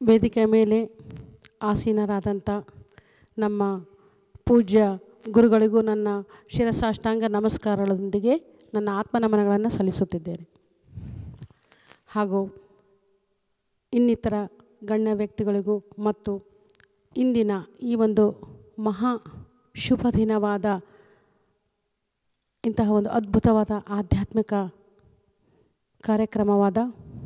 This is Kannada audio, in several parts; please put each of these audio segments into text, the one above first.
ವೇದಿಕೆ ಮೇಲೆ ಆಸೀನರಾದಂಥ ನಮ್ಮ ಪೂಜ್ಯ ಗುರುಗಳಿಗೂ ನನ್ನ ಶಿರಸಾಷ್ಟಾಂಗ ನಮಸ್ಕಾರಗಳೊಂದಿಗೆ ನನ್ನ ಆತ್ಮನಮನಗಳನ್ನು ಸಲ್ಲಿಸುತ್ತಿದ್ದೇನೆ ಹಾಗೂ ಇನ್ನಿತರ ಗಣ್ಯ ವ್ಯಕ್ತಿಗಳಿಗೂ ಮತ್ತು ಇಂದಿನ ಈ ಒಂದು ಮಹಾ ಶುಭ ದಿನವಾದ ಇಂತಹ ಒಂದು ಅದ್ಭುತವಾದ ಆಧ್ಯಾತ್ಮಿಕ ಕಾರ್ಯಕ್ರಮವಾದ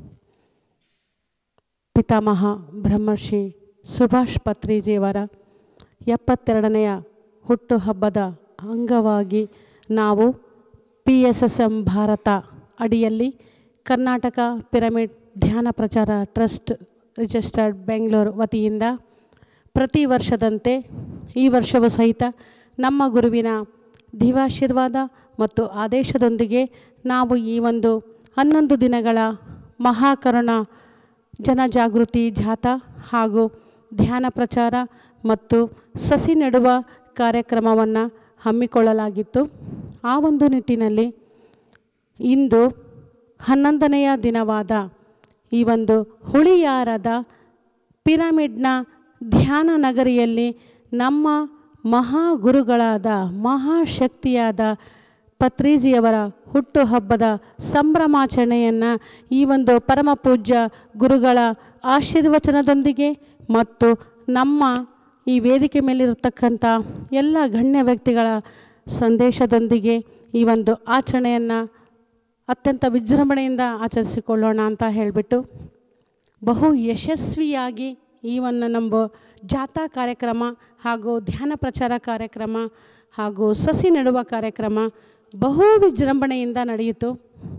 ಪಿತಾಮಹ ಬ್ರಹ್ಮರ್ಷಿ ಸುಭಾಷ್ ಪತ್ರಿಜಿಯವರ ಎಪ್ಪತ್ತೆರಡನೆಯ ಹುಟ್ಟುಹಬ್ಬದ ಅಂಗವಾಗಿ ನಾವು P S S M Bharat ಅಡಿಯಲ್ಲಿ ಕರ್ನಾಟಕ ಪಿರಮಿಡ್ ಧ್ಯಾನ ಪ್ರಚಾರ ಟ್ರಸ್ಟ್ ರಿಜಿಸ್ಟರ್ಡ್ ಬೆಂಗಳೂರು ವತಿಯಿಂದ ಪ್ರತಿ ವರ್ಷದಂತೆ ಈ ವರ್ಷವೂ ಸಹಿತ ನಮ್ಮ ಗುರುವಿನ ದಿವಾಶೀರ್ವಾದ ಮತ್ತು ಆದೇಶದೊಂದಿಗೆ ನಾವು ಈ ಒಂದು ಹನ್ನೊಂದು ದಿನಗಳ ಮಹಾಕರುಣ ಜನಜಾಗೃತಿ ಜಾಥಾ ಹಾಗೂ ಧ್ಯಾನ ಪ್ರಚಾರ ಮತ್ತು ಸಸಿ ನೆಡುವ ಕಾರ್ಯಕ್ರಮವನ್ನು ಹಮ್ಮಿಕೊಳ್ಳಲಾಗಿತ್ತು ಆ ಒಂದು ನಿಟ್ಟಿನಲ್ಲಿ ಇಂದು ಹನ್ನೊಂದನೆಯ ದಿನವಾದ ಈ ಒಂದು ಹುಳಿಯಾರದ ಪಿರಮಿಡ್ನ ಧ್ಯಾನ ನಗರಿಯಲ್ಲಿ ನಮ್ಮ ಮಹಾಗುರುಗಳಾದ ಮಹಾಶಕ್ತಿಯಾದ ಪತ್ರಿಜಿಯವರ ಹುಟ್ಟುಹಬ್ಬದ ಸಂಭ್ರಮಾಚರಣೆಯನ್ನು ಈ ಒಂದು ಪರಮ ಪೂಜ್ಯ ಗುರುಗಳ ಆಶೀರ್ವಚನದೊಂದಿಗೆ ಮತ್ತು ನಮ್ಮ ಈ ವೇದಿಕೆ ಮೇಲಿರತಕ್ಕಂಥ ಎಲ್ಲ ಗಣ್ಯ ವ್ಯಕ್ತಿಗಳ ಸಂದೇಶದೊಂದಿಗೆ ಈ ಒಂದು ಆಚರಣೆಯನ್ನು ಅತ್ಯಂತ ವಿಜೃಂಭಣೆಯಿಂದ ಆಚರಿಸಿಕೊಳ್ಳೋಣ ಅಂತ ಹೇಳಿಬಿಟ್ಟು ಬಹು ಯಶಸ್ವಿಯಾಗಿ ಈ ಒಂದು ನಮ್ಮ ಜಾಥಾ ಕಾರ್ಯಕ್ರಮ ಹಾಗೂ ಧ್ಯಾನ ಪ್ರಚಾರ ಕಾರ್ಯಕ್ರಮ ಹಾಗೂ ಸಸಿ ನೆಡುವ ಕಾರ್ಯಕ್ರಮ ಬಹು ವಿಜೃಂಭಣೆಯಿಂದ ನಡೆಯಿತು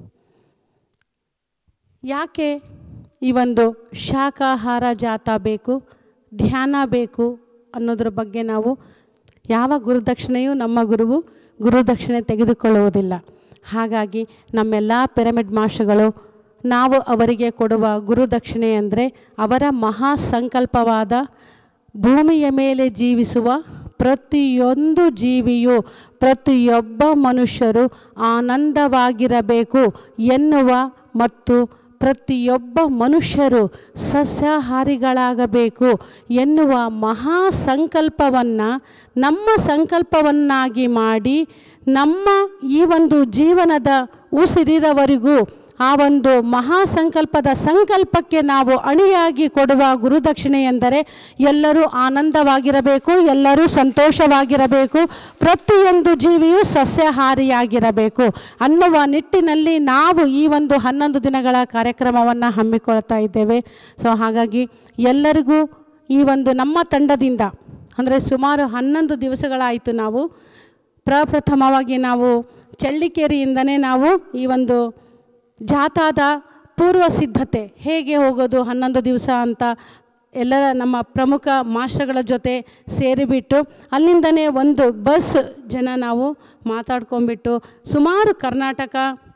ಯಾಕೆ ಈ ಒಂದು ಶಾಕಾಹಾರ ಜಾಥಾ ಬೇಕು ಧ್ಯಾನ ಬೇಕು ಅನ್ನೋದ್ರ ಬಗ್ಗೆ ನಾವು ಯಾವ ಗುರುದಕ್ಷಿಣೆಯೂ ನಮ್ಮ ಗುರುವು ಗುರುದಕ್ಷಿಣೆ ತೆಗೆದುಕೊಳ್ಳುವುದಿಲ್ಲ ಹಾಗಾಗಿ ನಮ್ಮೆಲ್ಲ ಪಿರಮಿಡ್ ಮಾಸ್ಟರ್ಗಳು ನಾವು ಅವರಿಗೆ ಕೊಡುವ ಗುರುದಕ್ಷಿಣೆ ಅಂದರೆ ಅವರ ಮಹಾ ಸಂಕಲ್ಪವಾದ ಭೂಮಿಯ ಮೇಲೆ ಜೀವಿಸುವ ಪ್ರತಿಯೊಂದು ಜೀವಿಯು ಪ್ರತಿಯೊಬ್ಬ ಮನುಷ್ಯರು ಆನಂದವಾಗಿರಬೇಕು ಎನ್ನುವ ಮತ್ತು ಪ್ರತಿಯೊಬ್ಬ ಮನುಷ್ಯರು ಸಸ್ಯಾಹಾರಿಗಳಾಗಬೇಕು ಎನ್ನುವ ಮಹಾ ಸಂಕಲ್ಪವನ್ನು ನಮ್ಮ ಸಂಕಲ್ಪವನ್ನಾಗಿ ಮಾಡಿ ನಮ್ಮ ಈ ಒಂದು ಜೀವನದ ಉಸಿರಿರವರೆಗೂ ಆ ಒಂದು ಮಹಾ ಸಂಕಲ್ಪದ ಸಂಕಲ್ಪಕ್ಕೆ ನಾವು ಅಣಿಯಾಗಿ ಕೊಡುವ ಗುರುದಕ್ಷಿಣೆ ಎಂದರೆ ಎಲ್ಲರೂ ಆನಂದವಾಗಿರಬೇಕು ಎಲ್ಲರೂ ಸಂತೋಷವಾಗಿರಬೇಕು ಪ್ರತಿಯೊಂದು ಜೀವಿಯೂ ಸಸ್ಯಾಹಾರಿಯಾಗಿರಬೇಕು ಅನ್ನುವ ನಿಟ್ಟಿನಲ್ಲಿ ನಾವು ಈ ಒಂದು ಹನ್ನೊಂದು ದಿನಗಳ ಕಾರ್ಯಕ್ರಮವನ್ನು ಹಮ್ಮಿಕೊಳ್ತಾ ಇದ್ದೇವೆ ಸೊ ಹಾಗಾಗಿ ಎಲ್ಲರಿಗೂ ಈ ಒಂದು ನಮ್ಮ ತಂಡದಿಂದ ಅಂದರೆ ಸುಮಾರು ಹನ್ನೊಂದು ದಿವಸಗಳಾಯಿತು ನಾವು ಪ್ರಪ್ರಥಮವಾಗಿ ನಾವು ಚಳ್ಳಿಕೇರಿಯಿಂದನೇ ನಾವು ಈ ಒಂದು ಜಾಥಾದ ಪೂರ್ವ ಸಿದ್ಧತೆ ಹೇಗೆ ಹೋಗೋದು ಹನ್ನೊಂದು ದಿವಸ ಅಂತ ಎಲ್ಲರ ನಮ್ಮ ಪ್ರಮುಖ ಮಾಸ್ಟರ್ಗಳ ಜೊತೆ ಸೇರಿಬಿಟ್ಟು ಅಲ್ಲಿಂದನೇ ಒಂದು ಬಸ್ ಜನ ನಾವು ಮಾತಾಡ್ಕೊಂಬಿಟ್ಟು ಸುಮಾರು ಕರ್ನಾಟಕ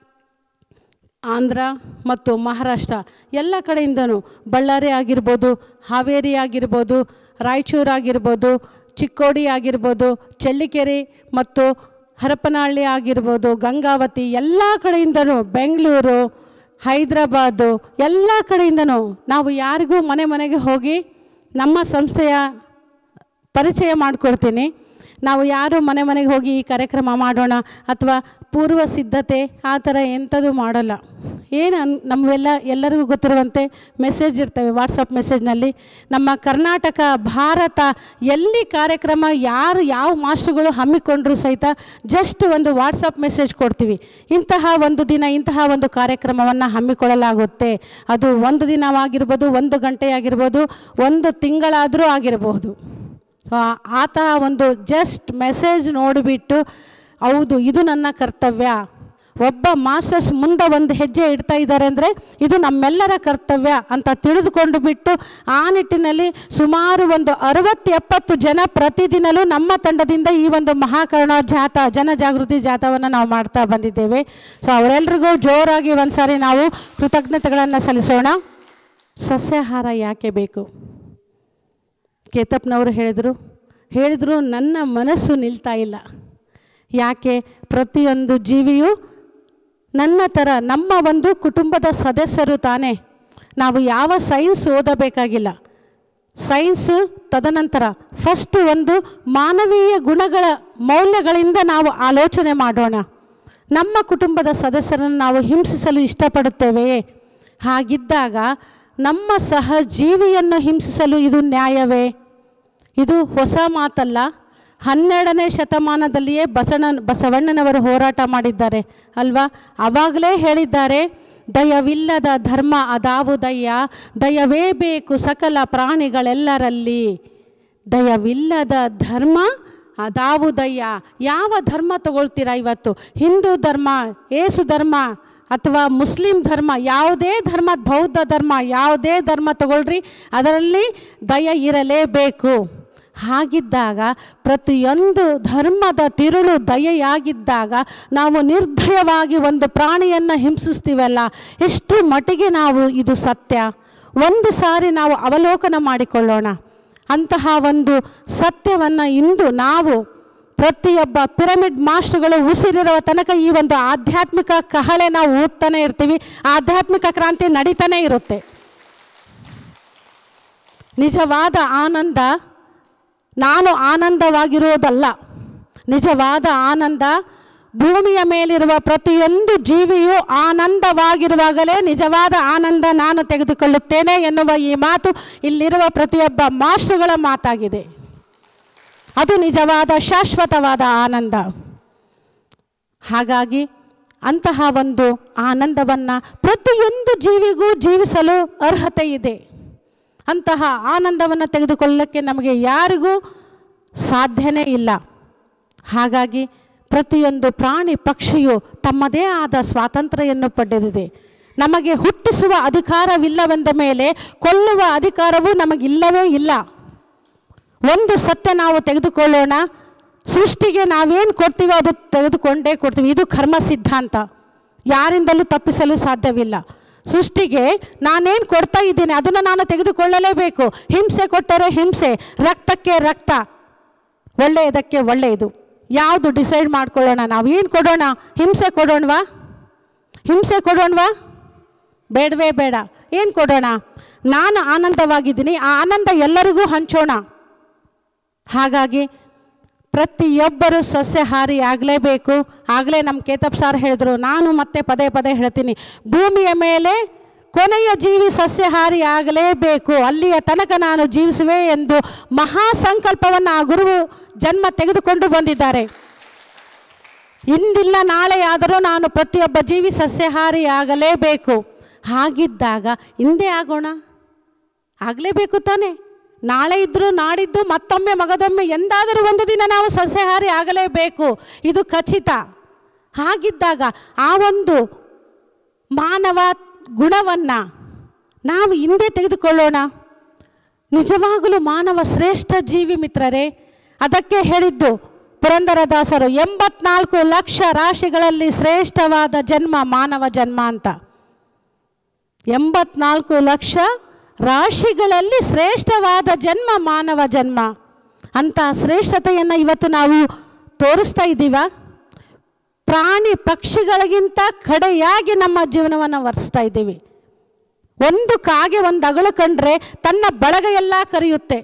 ಆಂಧ್ರ ಮತ್ತು ಮಹಾರಾಷ್ಟ್ರ ಎಲ್ಲ ಕಡೆಯಿಂದನೂ ಬಳ್ಳಾರಿ ಆಗಿರ್ಬೋದು ಹಾವೇರಿ ಆಗಿರ್ಬೋದು ರಾಯಚೂರು ಆಗಿರ್ಬೋದು ಚಿಕ್ಕೋಡಿ ಆಗಿರ್ಬೋದು ಚಳ್ಳಿಕೆರೆ ಮತ್ತು ಹರಪನಹಳ್ಳಿ ಆಗಿರ್ಬೋದು ಗಂಗಾವತಿ ಎಲ್ಲ ಕಡೆಯಿಂದನೂ ಬೆಂಗಳೂರು ಹೈದರಾಬಾದು ಎಲ್ಲ ಕಡೆಯಿಂದನೂ ನಾವು ಯಾರಿಗೂ ಮನೆ ಮನೆಗೆ ಹೋಗಿ ನಮ್ಮ ಸಂಸ್ಥೆಯ ಪರಿಚಯ ಮಾಡಿಕೊಡ್ತೀನಿ ನಾವು ಯಾರು ಮನೆ ಮನೆಗೆ ಹೋಗಿ ಈ ಕಾರ್ಯಕ್ರಮ ಮಾಡೋಣ ಅಥವಾ ಪೂರ್ವ ಸಿದ್ಧತೆ ಆ ಥರ ಎಂಥದ್ದು ಮಾಡೋಲ್ಲ ಏನು ಅನ್ ನಮಗೆಲ್ಲ ಎಲ್ಲರಿಗೂ ಗೊತ್ತಿರುವಂತೆ ಮೆಸೇಜ್ ಇರ್ತವೆ ವಾಟ್ಸಪ್ ಮೆಸೇಜ್ನಲ್ಲಿ ನಮ್ಮ ಕರ್ನಾಟಕ ಭಾರತ ಎಲ್ಲಿ ಕಾರ್ಯಕ್ರಮ ಯಾರು ಯಾವ ಮಾಸ್ಟರ್ಗಳು ಹಮ್ಮಿಕೊಂಡ್ರು ಸಹಿತ ಜಸ್ಟ್ ಒಂದು ವಾಟ್ಸಪ್ ಮೆಸೇಜ್ ಕೊಡ್ತೀವಿ ಇಂತಹ ಒಂದು ದಿನ ಇಂತಹ ಒಂದು ಕಾರ್ಯಕ್ರಮವನ್ನು ಹಮ್ಮಿಕೊಳ್ಳಲಾಗುತ್ತೆ ಅದು ಒಂದು ದಿನವಾಗಿರ್ಬೋದು ಒಂದು ಗಂಟೆಯಾಗಿರ್ಬೋದು ಒಂದು ತಿಂಗಳಾದರೂ ಆಗಿರಬಹುದು ಸೊ ಆ ಥರ ಒಂದು ಜಸ್ಟ್ ಮೆಸೇಜ್ ನೋಡಿಬಿಟ್ಟು ಹೌದು ಇದು ನನ್ನ ಕರ್ತವ್ಯ ಒಬ್ಬ ಮಾಸ್ಟರ್ಸ್ ಮುಂದೆ ಒಂದು ಹೆಜ್ಜೆ ಇಡ್ತಾ ಇದ್ದಾರೆ ಅಂದರೆ ಇದು ನಮ್ಮೆಲ್ಲರ ಕರ್ತವ್ಯ ಅಂತ ತಿಳಿದುಕೊಂಡು ಬಿಟ್ಟು ಆ ನಿಟ್ಟಿನಲ್ಲಿ ಸುಮಾರು ಒಂದು ಅರವತ್ತು ಎಪ್ಪತ್ತು ಜನ ಪ್ರತಿದಿನಲೂ ನಮ್ಮ ತಂಡದಿಂದ ಈ ಒಂದು ಮಹಾಕರುಣ ಜಾಥಾ ಜನಜಾಗೃತಿ ಜಾಥಾವನ್ನು ನಾವು ಮಾಡ್ತಾ ಬಂದಿದ್ದೇವೆ ಸೊ ಅವರೆಲ್ರಿಗೂ ಜೋರಾಗಿ ಒಂದು ಸಾರಿ ನಾವು ಕೃತಜ್ಞತೆಗಳನ್ನು ಸಲ್ಲಿಸೋಣ ಸಸ್ಯಾಹಾರ ಯಾಕೆ ಬೇಕು ಕೇತಪ್ಪನವರು ಹೇಳಿದರು ಹೇಳಿದ್ರು ನನ್ನ ಮನಸ್ಸು ನಿಲ್ತಾ ಇಲ್ಲ ಯಾಕೆ ಪ್ರತಿಯೊಂದು ಜೀವಿಯು ನನ್ನ ಥರ ನಮ್ಮ ಒಂದು ಕುಟುಂಬದ ಸದಸ್ಯರು ತಾನೇ ನಾವು ಯಾವ ಸೈನ್ಸ್ ಓದಬೇಕಾಗಿಲ್ಲ ಸೈನ್ಸು ತದನಂತರ ಫಸ್ಟ್ ಒಂದು ಮಾನವೀಯ ಗುಣಗಳ ಮೌಲ್ಯಗಳಿಂದ ನಾವು ಆಲೋಚನೆ ಮಾಡೋಣ ನಮ್ಮ ಕುಟುಂಬದ ಸದಸ್ಯರನ್ನು ನಾವು ಹಿಂಸಿಸಲು ಇಷ್ಟಪಡುತ್ತೇವೆಯೇ ಹಾಗಿದ್ದಾಗ ನಮ್ಮ ಸಹಜೀವಿಯನ್ನು ಹಿಂಸಿಸಲು ಇದು ನ್ಯಾಯವೇ ಇದು ಹೊಸ ಮಾತಲ್ಲ ಹನ್ನೆರಡನೇ ಶತಮಾನದಲ್ಲಿಯೇ ಬಸವಣ್ಣ ಬಸವಣ್ಣನವರು ಹೋರಾಟ ಮಾಡಿದ್ದಾರೆ ಅಲ್ವಾ ಆವಾಗಲೇ ಹೇಳಿದ್ದಾರೆ ದಯವಿಲ್ಲದ ಧರ್ಮ ಅದಾವುದಯ್ಯ ದಯವೇ ಬೇಕು ಸಕಲ ಪ್ರಾಣಿಗಳೆಲ್ಲರಲ್ಲಿ ದಯವಿಲ್ಲದ ಧರ್ಮ ಅದಾವುದಯ್ಯ ಯಾವ ಧರ್ಮ ತಗೊಳ್ತೀರಾ ಇವತ್ತು ಹಿಂದೂ ಧರ್ಮ ಏಸು ಧರ್ಮ ಅಥವಾ ಮುಸ್ಲಿಂ ಧರ್ಮ ಯಾವುದೇ ಧರ್ಮ ಬೌದ್ಧ ಧರ್ಮ ಯಾವುದೇ ಧರ್ಮ ತಗೊಳ್ರಿ ಅದರಲ್ಲಿ ದಯ ಇರಲೇಬೇಕು ಹಾಗಿದ್ದಾಗ ಪ್ರತಿಯೊಂದು ಧರ್ಮದ ತಿರುಳು ದಯೆಯಾಗಿದ್ದಾಗ ನಾವು ನಿರ್ದಯವಾಗಿ ಒಂದು ಪ್ರಾಣಿಯನ್ನು ಹಿಂಸಿಸ್ತೀವಲ್ಲ ಎಷ್ಟು ಮಟ್ಟಿಗೆ ನಾವು ಇದು ಸತ್ಯ ಒಂದು ಸಾರಿ ನಾವು ಅವಲೋಕನ ಮಾಡಿಕೊಳ್ಳೋಣ ಅಂತಹ ಒಂದು ಸತ್ಯವನ್ನು ಇಂದು ನಾವು ಪ್ರತಿಯೊಬ್ಬ ಪಿರಮಿಡ್ ಮಾಸ್ಟರ್ಗಳು ಉಸಿರಿರುವ ತನಕ ಈ ಒಂದು ಆಧ್ಯಾತ್ಮಿಕ ಕಹಳೆ ನಾವು ಓದ್ತಾನೆ ಇರ್ತೀವಿ ಆಧ್ಯಾತ್ಮಿಕ ಕ್ರಾಂತಿ ನಡೀತಾನೆ ಇರುತ್ತೆ ನಿಜವಾದ ಆನಂದ ನಾನು ಆನಂದವಾಗಿರುವುದಲ್ಲ ನಿಜವಾದ ಆನಂದ ಭೂಮಿಯ ಮೇಲಿರುವ ಪ್ರತಿಯೊಂದು ಜೀವಿಯೂ ಆನಂದವಾಗಿರುವಾಗಲೇ ನಿಜವಾದ ಆನಂದ ನಾನು ತೆಗೆದುಕೊಳ್ಳುತ್ತೇನೆ ಎನ್ನುವ ಈ ಮಾತು ಇಲ್ಲಿರುವ ಪ್ರತಿಯೊಬ್ಬ ಮಾಸ್ಟರ್ಗಳ ಮಾತಾಗಿದೆ ಅದು ನಿಜವಾದ ಶಾಶ್ವತವಾದ ಆನಂದ ಹಾಗಾಗಿ ಅಂತಹ ಒಂದು ಆನಂದವನ್ನು ಪ್ರತಿಯೊಂದು ಜೀವಿಗೂ ಜೀವಿಸಲು ಅರ್ಹತೆ ಇದೆ ಅಂತಹ ಆನಂದವನ್ನು ತೆಗೆದುಕೊಳ್ಳಕ್ಕೆ ನಮಗೆ ಯಾರಿಗೂ ಸಾಧ್ಯನೇ ಇಲ್ಲ ಹಾಗಾಗಿ ಪ್ರತಿಯೊಂದು ಪ್ರಾಣಿ ಪಕ್ಷಿಯು ತಮ್ಮದೇ ಆದ ಸ್ವಾತಂತ್ರ್ಯವನ್ನು ಪಡೆದಿದೆ ನಮಗೆ ಹುಟ್ಟಿಸುವ ಅಧಿಕಾರವಿಲ್ಲವೆಂದ ಮೇಲೆ ಕೊಲ್ಲುವ ಅಧಿಕಾರವೂ ನಮಗಿಲ್ಲವೇ ಇಲ್ಲ ಒಂದು ಸತ್ಯ ನಾವು ತೆಗೆದುಕೊಳ್ಳೋಣ ಸೃಷ್ಟಿಗೆ ನಾವೇನು ಕೊಡ್ತೀವೋ ಅದು ತೆಗೆದುಕೊಂಡೇ ಕೊಡ್ತೀವಿ ಇದು ಕರ್ಮ ಸಿದ್ಧಾಂತ ಯಾರಿಂದಲೂ ತಪ್ಪಿಸಲು ಸಾಧ್ಯವಿಲ್ಲ ಸೃಷ್ಟಿಗೆ ನಾನೇನು ಕೊಡ್ತಾ ಇದ್ದೀನಿ ಅದನ್ನು ನಾನು ತೆಗೆದುಕೊಳ್ಳಲೇಬೇಕು ಹಿಂಸೆ ಕೊಟ್ಟರೆ ಹಿಂಸೆ ರಕ್ತಕ್ಕೆ ರಕ್ತ ಒಳ್ಳೆಯದಕ್ಕೆ ಒಳ್ಳೆಯದು ಯಾವುದು ಡಿಸೈಡ್ ಮಾಡ್ಕೊಳ್ಳೋಣ ನಾವು ಏನು ಕೊಡೋಣ ಹಿಂಸೆ ಕೊಡೋಣವಾ ಹಿಂಸೆ ಕೊಡೋಣವಾ ಬೇಡವೇ ಬೇಡ ಏನು ಕೊಡೋಣ ನಾನು ಆನಂದವಾಗಿದ್ದೀನಿ ಆ ಆನಂದ ಎಲ್ಲರಿಗೂ ಹಂಚೋಣ ಹಾಗಾಗಿ ಪ್ರತಿಯೊಬ್ಬರು ಸಸ್ಯಹಾರಿ ಆಗಲೇಬೇಕು ಆಗಲೇ ನಮ್ಮ ಕೇತಪ್ ಸಾರ್ ಹೇಳಿದ್ರು ನಾನು ಮತ್ತೆ ಪದೇ ಪದೇ ಹೇಳ್ತೀನಿ ಭೂಮಿಯ ಮೇಲೆ ಕೊನೆಯ ಜೀವಿ ಸಸ್ಯಹಾರಿ ಆಗಲೇಬೇಕು ಅಲ್ಲಿಯ ತನಕ ನಾನು ಜೀವಿಸುವೆ ಎಂದು ಮಹಾ ಸಂಕಲ್ಪವನ್ನು ಆ ಗುರು ಜನ್ಮ ತೆಗೆದುಕೊಂಡು ಬಂದಿದ್ದಾರೆ ಇಂದಿಲ್ಲ ನಾಳೆ ಆದರೂ ನಾನು ಪ್ರತಿಯೊಬ್ಬ ಜೀವಿ ಸಸ್ಯಹಾರಿ ಆಗಲೇಬೇಕು ಹಾಗಿದ್ದಾಗ ಹಿಂದೆ ಆಗೋಣ ಆಗಲೇಬೇಕು ತಾನೇ ನಾಳೆ ಇದ್ದರೂ ನಾಡಿದ್ದು ಮತ್ತೊಮ್ಮೆ ಮಗದೊಮ್ಮೆ ಎಂದಾದರೂ ಒಂದು ದಿನ ನಾವು ಸಸ್ಯಾಹಾರಿ ಆಗಲೇಬೇಕು ಇದು ಖಚಿತ ಹಾಗಿದ್ದಾಗ ಆ ಒಂದು ಮಾನವ ಗುಣವನ್ನು ನಾವು ಹಿಂದೆ ತೆಗೆದುಕೊಳ್ಳೋಣ ನಿಜವಾಗಲೂ ಮಾನವ ಶ್ರೇಷ್ಠ ಜೀವಿ ಮಿತ್ರರೇ ಅದಕ್ಕೆ ಹೇಳಿದ್ದು ಪುರಂದರದಾಸರು ಎಂಬತ್ನಾಲ್ಕು ಲಕ್ಷ ರಾಶಿಗಳಲ್ಲಿ ಶ್ರೇಷ್ಠವಾದ ಜನ್ಮ ಮಾನವ ಜನ್ಮ ಅಂತ ಎಂಬತ್ನಾಲ್ಕು ಲಕ್ಷ ರಾಶಿಗಳಲ್ಲಿ ಶ್ರೇಷ್ಠವಾದ ಜನ್ಮ ಮಾನವ ಜನ್ಮ ಅಂತ ಶ್ರೇಷ್ಠತೆಯನ್ನು ಇವತ್ತು ನಾವು ತೋರಿಸ್ತಾ ಇದ್ದೀವ ಪ್ರಾಣಿ ಪಕ್ಷಿಗಳಿಗಿಂತ ಕಡೆಯಾಗಿ ನಮ್ಮ ಜೀವನವನ್ನು ವರ್ತಿಸ್ತಾ ಇದ್ದೀವಿ ಒಂದು ಕಾಗೆ ಒಂದು ಅಗಳು ಕಂಡ್ರೆ ತನ್ನ ಬಳಗ ಎಲ್ಲ ಕರೆಯುತ್ತೆ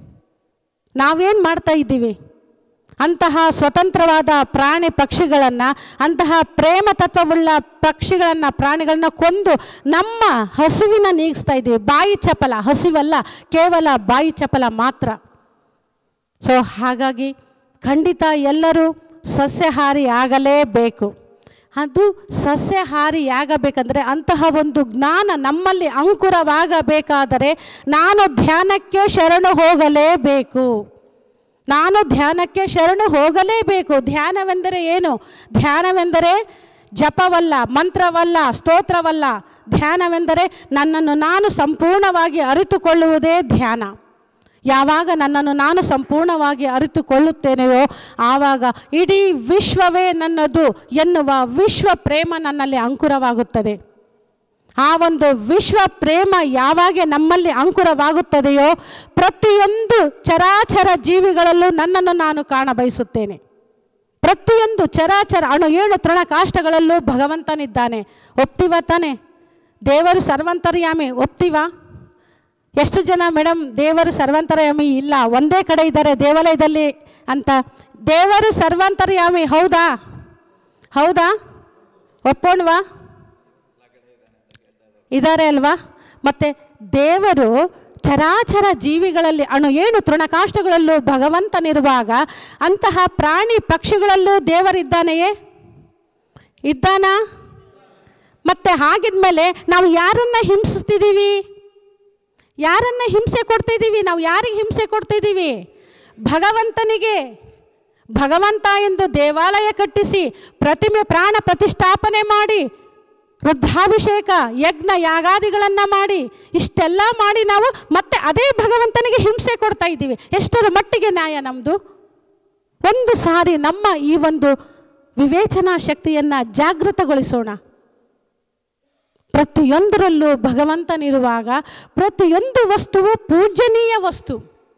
ನಾವೇನು ಮಾಡ್ತಾ ಇದ್ದೀವಿ ಅಂತಹ ಸ್ವತಂತ್ರವಾದ ಪ್ರಾಣಿ ಪಕ್ಷಿಗಳನ್ನು ಅಂತಹ ಪ್ರೇಮ ತತ್ವವುಳ್ಳ ಪಕ್ಷಿಗಳನ್ನು ಪ್ರಾಣಿಗಳನ್ನ ಕೊಂದು ನಮ್ಮ ಹಸುವಿನ ನೀಗಿಸ್ತಾ ಇದ್ದೀವಿ ಬಾಯಿ ಚಪಲ ಹಸಿವಲ್ಲ ಕೇವಲ ಬಾಯಿ ಚಪಲ ಮಾತ್ರ ಸೊ ಹಾಗಾಗಿ ಖಂಡಿತ ಎಲ್ಲರೂ ಸಸ್ಯಹಾರಿ ಆಗಲೇಬೇಕು ಅದು ಸಸ್ಯಹಾರಿ ಆಗಬೇಕಂದ್ರೆ ಅಂತಹ ಒಂದು ಜ್ಞಾನ ನಮ್ಮಲ್ಲಿ ಅಂಕುರವಾಗಬೇಕಾದರೆ ನಾನು ಧ್ಯಾನಕ್ಕೆ ಶರಣು ಹೋಗಲೇಬೇಕು ನಾನು ಧ್ಯಾನಕ್ಕೆ ಶರಣು ಹೋಗಲೇಬೇಕು ಧ್ಯಾನವೆಂದರೆ ಏನು ಧ್ಯಾನವೆಂದರೆ ಜಪವಲ್ಲ ಮಂತ್ರವಲ್ಲ ಸ್ತೋತ್ರವಲ್ಲ ಧ್ಯಾನವೆಂದರೆ ನನ್ನನ್ನು ನಾನು ಸಂಪೂರ್ಣವಾಗಿ ಅರಿತುಕೊಳ್ಳುವುದೇ ಧ್ಯಾನ ಯಾವಾಗ ನನ್ನನ್ನು ನಾನು ಸಂಪೂರ್ಣವಾಗಿ ಅರಿತುಕೊಳ್ಳುತ್ತೇನೆಯೋ ಆವಾಗ ಇಡೀ ವಿಶ್ವವೇ ನನ್ನದು ಎನ್ನುವ ವಿಶ್ವ ಪ್ರೇಮ ನನ್ನಲ್ಲಿ ಅಂಕುರವಾಗುತ್ತದೆ ಆ ಒಂದು ವಿಶ್ವ ಪ್ರೇಮ ಯಾವಾಗ ನಮ್ಮಲ್ಲಿ ಅಂಕುರವಾಗುತ್ತದೆಯೋ ಪ್ರತಿಯೊಂದು ಚರಾಚರ ಜೀವಿಗಳಲ್ಲೂ ನನ್ನನ್ನು ನಾನು ಕಾಣಬಯಸುತ್ತೇನೆ ಪ್ರತಿಯೊಂದು ಚರಾಚರ ಅಣು ಏಳು ತೃಣ ಕಾಷ್ಟಗಳಲ್ಲೂ ಭಗವಂತನಿದ್ದಾನೆ ಒಪ್ತೀವ ತಾನೆ ದೇವರು ಸರ್ವಂತರ್ಯಾಮಿ ಒಪ್ತೀವ ಎಷ್ಟು ಜನ ಮೇಡಮ್ ದೇವರು ಸರ್ವಂತರ್ಯಾಮಿ ಇಲ್ಲ ಒಂದೇ ಕಡೆ ಇದ್ದಾರೆ ದೇವಾಲಯದಲ್ಲಿ ಅಂತ ದೇವರು ಸರ್ವಂತರ್ಯಾಮಿ ಹೌದಾ ಹೌದಾ ಒಪ್ಪೋಣವಾ ಇದ್ದಾರೆ ಅಲ್ವಾ ಮತ್ತು ದೇವರು ಚರಾಚರ ಜೀವಿಗಳಲ್ಲಿ ಅಣು ಏನು ತೃಣಕಾಷ್ಟಗಳಲ್ಲೂ ಭಗವಂತನಿರುವಾಗ ಅಂತಹ ಪ್ರಾಣಿ ಪಕ್ಷಿಗಳಲ್ಲೂ ದೇವರಿದ್ದಾನೆಯೇ ಇದ್ದಾನಾ ಮತ್ತೆ ಹಾಗಿದ್ಮೇಲೆ ನಾವು ಯಾರನ್ನ ಹಿಂಸಿಸ್ತಿದ್ದೀವಿ ಯಾರನ್ನ ಹಿಂಸೆ ಕೊಡ್ತಿದ್ದೀವಿ ನಾವು ಯಾರಿಗೆ ಹಿಂಸೆ ಕೊಡ್ತಿದ್ದೀವಿ ಭಗವಂತನಿಗೆ ಭಗವಂತ ಎಂದು ದೇವಾಲಯ ಕಟ್ಟಿಸಿ ಪ್ರತಿಮೆ ಪ್ರಾಣ ಪ್ರತಿಷ್ಠಾಪನೆ ಮಾಡಿ ರುದ್ರಾಭಿಷೇಕ ಯಜ್ಞ ಯಾಗಾದಿಗಳನ್ನು ಮಾಡಿ ಇಷ್ಟೆಲ್ಲ ಮಾಡಿ ನಾವು ಮತ್ತೆ ಅದೇ ಭಗವಂತನಿಗೆ ಹಿಂಸೆ ಕೊಡ್ತಾ ಇದ್ದೀವಿ ಎಷ್ಟರ ಮಟ್ಟಿಗೆ ನ್ಯಾಯ ನಮ್ಮದು ಒಂದು ಸಾರಿ ನಮ್ಮ ಈ ಒಂದು ವಿವೇಚನಾ ಶಕ್ತಿಯನ್ನು ಜಾಗೃತಗೊಳಿಸೋಣ ಪ್ರತಿಯೊಂದರಲ್ಲೂ ಭಗವಂತನಿರುವಾಗ ಪ್ರತಿಯೊಂದು ವಸ್ತುವು ಪೂಜನೀಯ ವಸ್ತು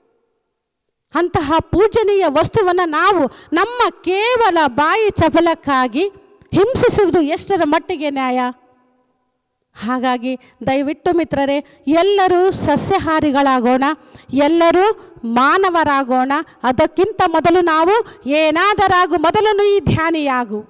ಅಂತಹ ಪೂಜನೀಯ ವಸ್ತುವನ್ನು ನಾವು ನಮ್ಮ ಕೇವಲ ಬಾಯಿ ಚಪಲಕ್ಕಾಗಿ ಹಿಂಸಿಸುವುದು ಎಷ್ಟರ ಮಟ್ಟಿಗೆ ನ್ಯಾಯ ಹಾಗಾಗಿ ದಯವಿಟ್ಟು ಮಿತ್ರರೇ ಎಲ್ಲರೂ ಸಸ್ಯಾಹಾರಿಗಳಾಗೋಣ ಎಲ್ಲರೂ ಮಾನವರಾಗೋಣ ಅದಕ್ಕಿಂತ ಮೊದಲು ನಾವು ಏನಾದರಾಗು ಮೊದಲು ನೀ ಧ್ಯಾನಿಯಾಗು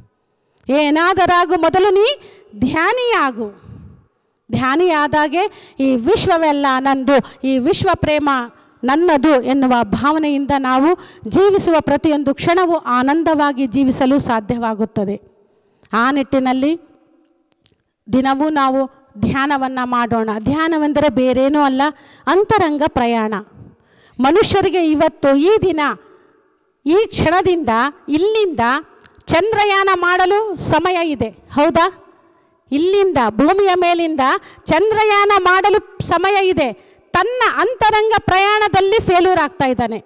ಏನಾದರಾಗು ಮೊದಲು ನೀ ಧ್ಯಾನಿಯಾಗು ಧ್ಯಾನಿಯಾದಾಗೆ ಈ ವಿಶ್ವವೆಲ್ಲ ನಂದು ಈ ವಿಶ್ವ ಪ್ರೇಮ ನನ್ನದು ಎನ್ನುವ ಭಾವನೆಯಿಂದ ನಾವು ಜೀವಿಸುವ ಪ್ರತಿಯೊಂದು ಕ್ಷಣವೂ ಆನಂದವಾಗಿ ಜೀವಿಸಲು ಸಾಧ್ಯವಾಗುತ್ತದೆ ಆ ನಿಟ್ಟಿನಲ್ಲಿ ದಿನವೂ ನಾವು ಧ್ಯಾನವನ್ನು ಮಾಡೋಣ ಧ್ಯಾನವೆಂದರೆ ಬೇರೇನೂ ಅಲ್ಲ ಅಂತರಂಗ ಪ್ರಯಾಣ ಮನುಷ್ಯರಿಗೆ ಇವತ್ತು ಈ ದಿನ ಈ ಕ್ಷಣದಿಂದ ಇಲ್ಲಿಂದ ಚಂದ್ರಯಾನ ಮಾಡಲು ಸಮಯ ಇದೆ ಹೌದಾ ಇಲ್ಲಿಂದ ಭೂಮಿಯ ಮೇಲಿಂದ ಚಂದ್ರಯಾನ ಮಾಡಲು ಸಮಯ ಇದೆ ತನ್ನ ಅಂತರಂಗ ಪ್ರಯಾಣದಲ್ಲಿ ಫೇಲ್ಯೂರ್ ಆಗ್ತಾ ಇದ್ದಾನೆ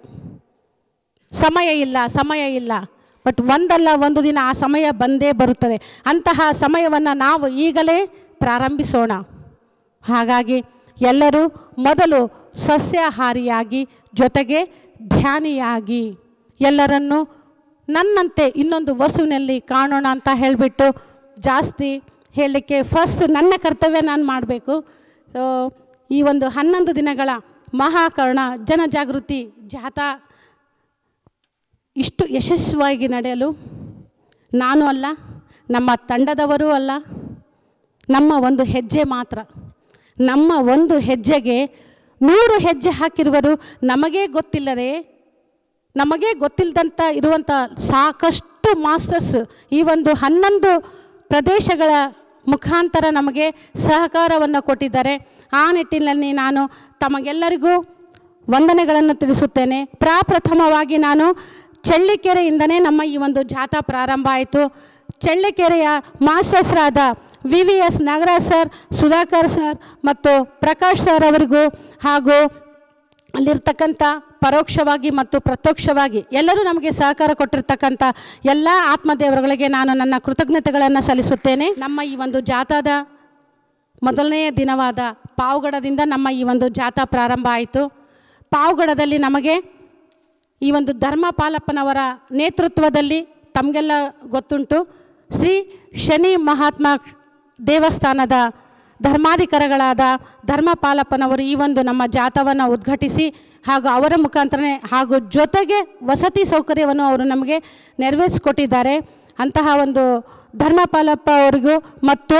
ಸಮಯ ಇಲ್ಲ ಸಮಯ ಇಲ್ಲ ಬಟ್ ಒಂದಲ್ಲ ಒಂದು ದಿನ ಆ ಸಮಯ ಬಂದೇ ಬರುತ್ತದೆ ಅಂತಹ ಸಮಯವನ್ನು ನಾವು ಈಗಲೇ ಪ್ರಾರಂಭಿಸೋಣ ಹಾಗಾಗಿ ಎಲ್ಲರೂ ಮೊದಲು ಸಸ್ಯಾಹಾರಿಯಾಗಿ ಜೊತೆಗೆ ಧ್ಯಾನಿಯಾಗಿ ಎಲ್ಲರನ್ನು ನನ್ನಂತೆ ಇನ್ನೊಂದು ವಸ್ತುವಿನಲ್ಲಿ ಕಾಣೋಣ ಅಂತ ಹೇಳಿಬಿಟ್ಟು ಜಾಸ್ತಿ ಹೇಳಲಿಕ್ಕೆ ಫಸ್ಟ್ ನನ್ನ ಕರ್ತವ್ಯ ನಾನು ಮಾಡಬೇಕು ಸೊ ಈ ಒಂದು ಹನ್ನೊಂದು ದಿನಗಳ ಮಹಾಕರ್ಣ ಜನಜಾಗೃತಿ ಜಾಥಾ ಇಷ್ಟು ಯಶಸ್ವಿಯಾಗಿ ನಡೆಯಲು ನಾನು ಅಲ್ಲ ನಮ್ಮ ತಂಡದವರೂ ಅಲ್ಲ ನಮ್ಮ ಒಂದು ಹೆಜ್ಜೆ ಮಾತ್ರ ನಮ್ಮ ಒಂದು ಹೆಜ್ಜೆಗೆ ನೂರು ಹೆಜ್ಜೆ ಹಾಕಿರುವರು ನಮಗೇ ಗೊತ್ತಿಲ್ಲದೆ ನಮಗೆ ಗೊತ್ತಿಲ್ಲದಂಥ ಇರುವಂಥ ಸಾಕಷ್ಟು ಮಾಸ್ಟರ್ಸ್ ಈ ಒಂದು ಹನ್ನೊಂದು ಪ್ರದೇಶಗಳ ಮುಖಾಂತರ ನಮಗೆ ಸಹಕಾರವನ್ನು ಕೊಟ್ಟಿದ್ದಾರೆ ಆ ನಿಟ್ಟಿನಲ್ಲಿ ನಾನು ತಮಗೆಲ್ಲರಿಗೂ ವಂದನೆಗಳನ್ನು ತಿಳಿಸುತ್ತೇನೆ ಪ್ರಾಪ್ರಥಮವಾಗಿ ನಾನು ಚಳ್ಳಿಕೆರೆಯಿಂದನೇ ನಮ್ಮ ಈ ಒಂದು ಜಾಥಾ ಪ್ರಾರಂಭ ಆಯಿತು ಚಳ್ಳಿಕೆರೆಯ ಮಾಸ್ಟರ್ಸ್ರಾದ V V S Nagaraj sir Sudhakar sir ಮತ್ತು ಪ್ರಕಾಶ್ ಸರ್ ಅವರಿಗೂ ಹಾಗೂ ಅಲ್ಲಿರ್ತಕ್ಕಂಥ ಪರೋಕ್ಷವಾಗಿ ಮತ್ತು ಪ್ರತ್ಯಕ್ಷವಾಗಿ ಎಲ್ಲರೂ ನಮಗೆ ಸಹಕಾರ ಕೊಟ್ಟಿರ್ತಕ್ಕಂಥ ಎಲ್ಲ ಆತ್ಮದೇವರುಗಳಿಗೆ ನಾನು ನನ್ನ ಕೃತಜ್ಞತೆಗಳನ್ನು ಸಲ್ಲಿಸುತ್ತೇನೆ ನಮ್ಮ ಈ ಒಂದು ಜಾಥಾದ ಮೊದಲನೆಯ ದಿನವಾದ ಪಾವಗಡದಿಂದ ನಮ್ಮ ಈ ಒಂದು ಜಾಥಾ ಪ್ರಾರಂಭ ಆಯಿತು ಪಾವಗಡದಲ್ಲಿ ನಮಗೆ ಈ ಒಂದು ಧರ್ಮಪಾಲಪ್ಪನವರ ನೇತೃತ್ವದಲ್ಲಿ ತಮಗೆಲ್ಲ ಗೊತ್ತುಂಟು ಶ್ರೀ ಶನಿ ಮಹಾತ್ಮ ದೇವಸ್ಥಾನದ ಧರ್ಮಾಧಿಕಾರಿಗಳಾದ ಧರ್ಮಪಾಲಪ್ಪನವರು ಈ ಒಂದು ನಮ್ಮ ಜಾಥವನ್ನು ಉದ್ಘಾಟಿಸಿ ಹಾಗೂ ಅವರ ಮುಖಾಂತರನೇ ಹಾಗೂ ಜೊತೆಗೆ ವಸತಿ ಸೌಕರ್ಯವನ್ನು ಅವರು ನಮಗೆ ನೆರವೇರಿಸಿಕೊಟ್ಟಿದ್ದಾರೆ ಅಂತಹ ಒಂದು ಧರ್ಮಪಾಲಪ್ಪ ಅವರಿಗೂ ಮತ್ತು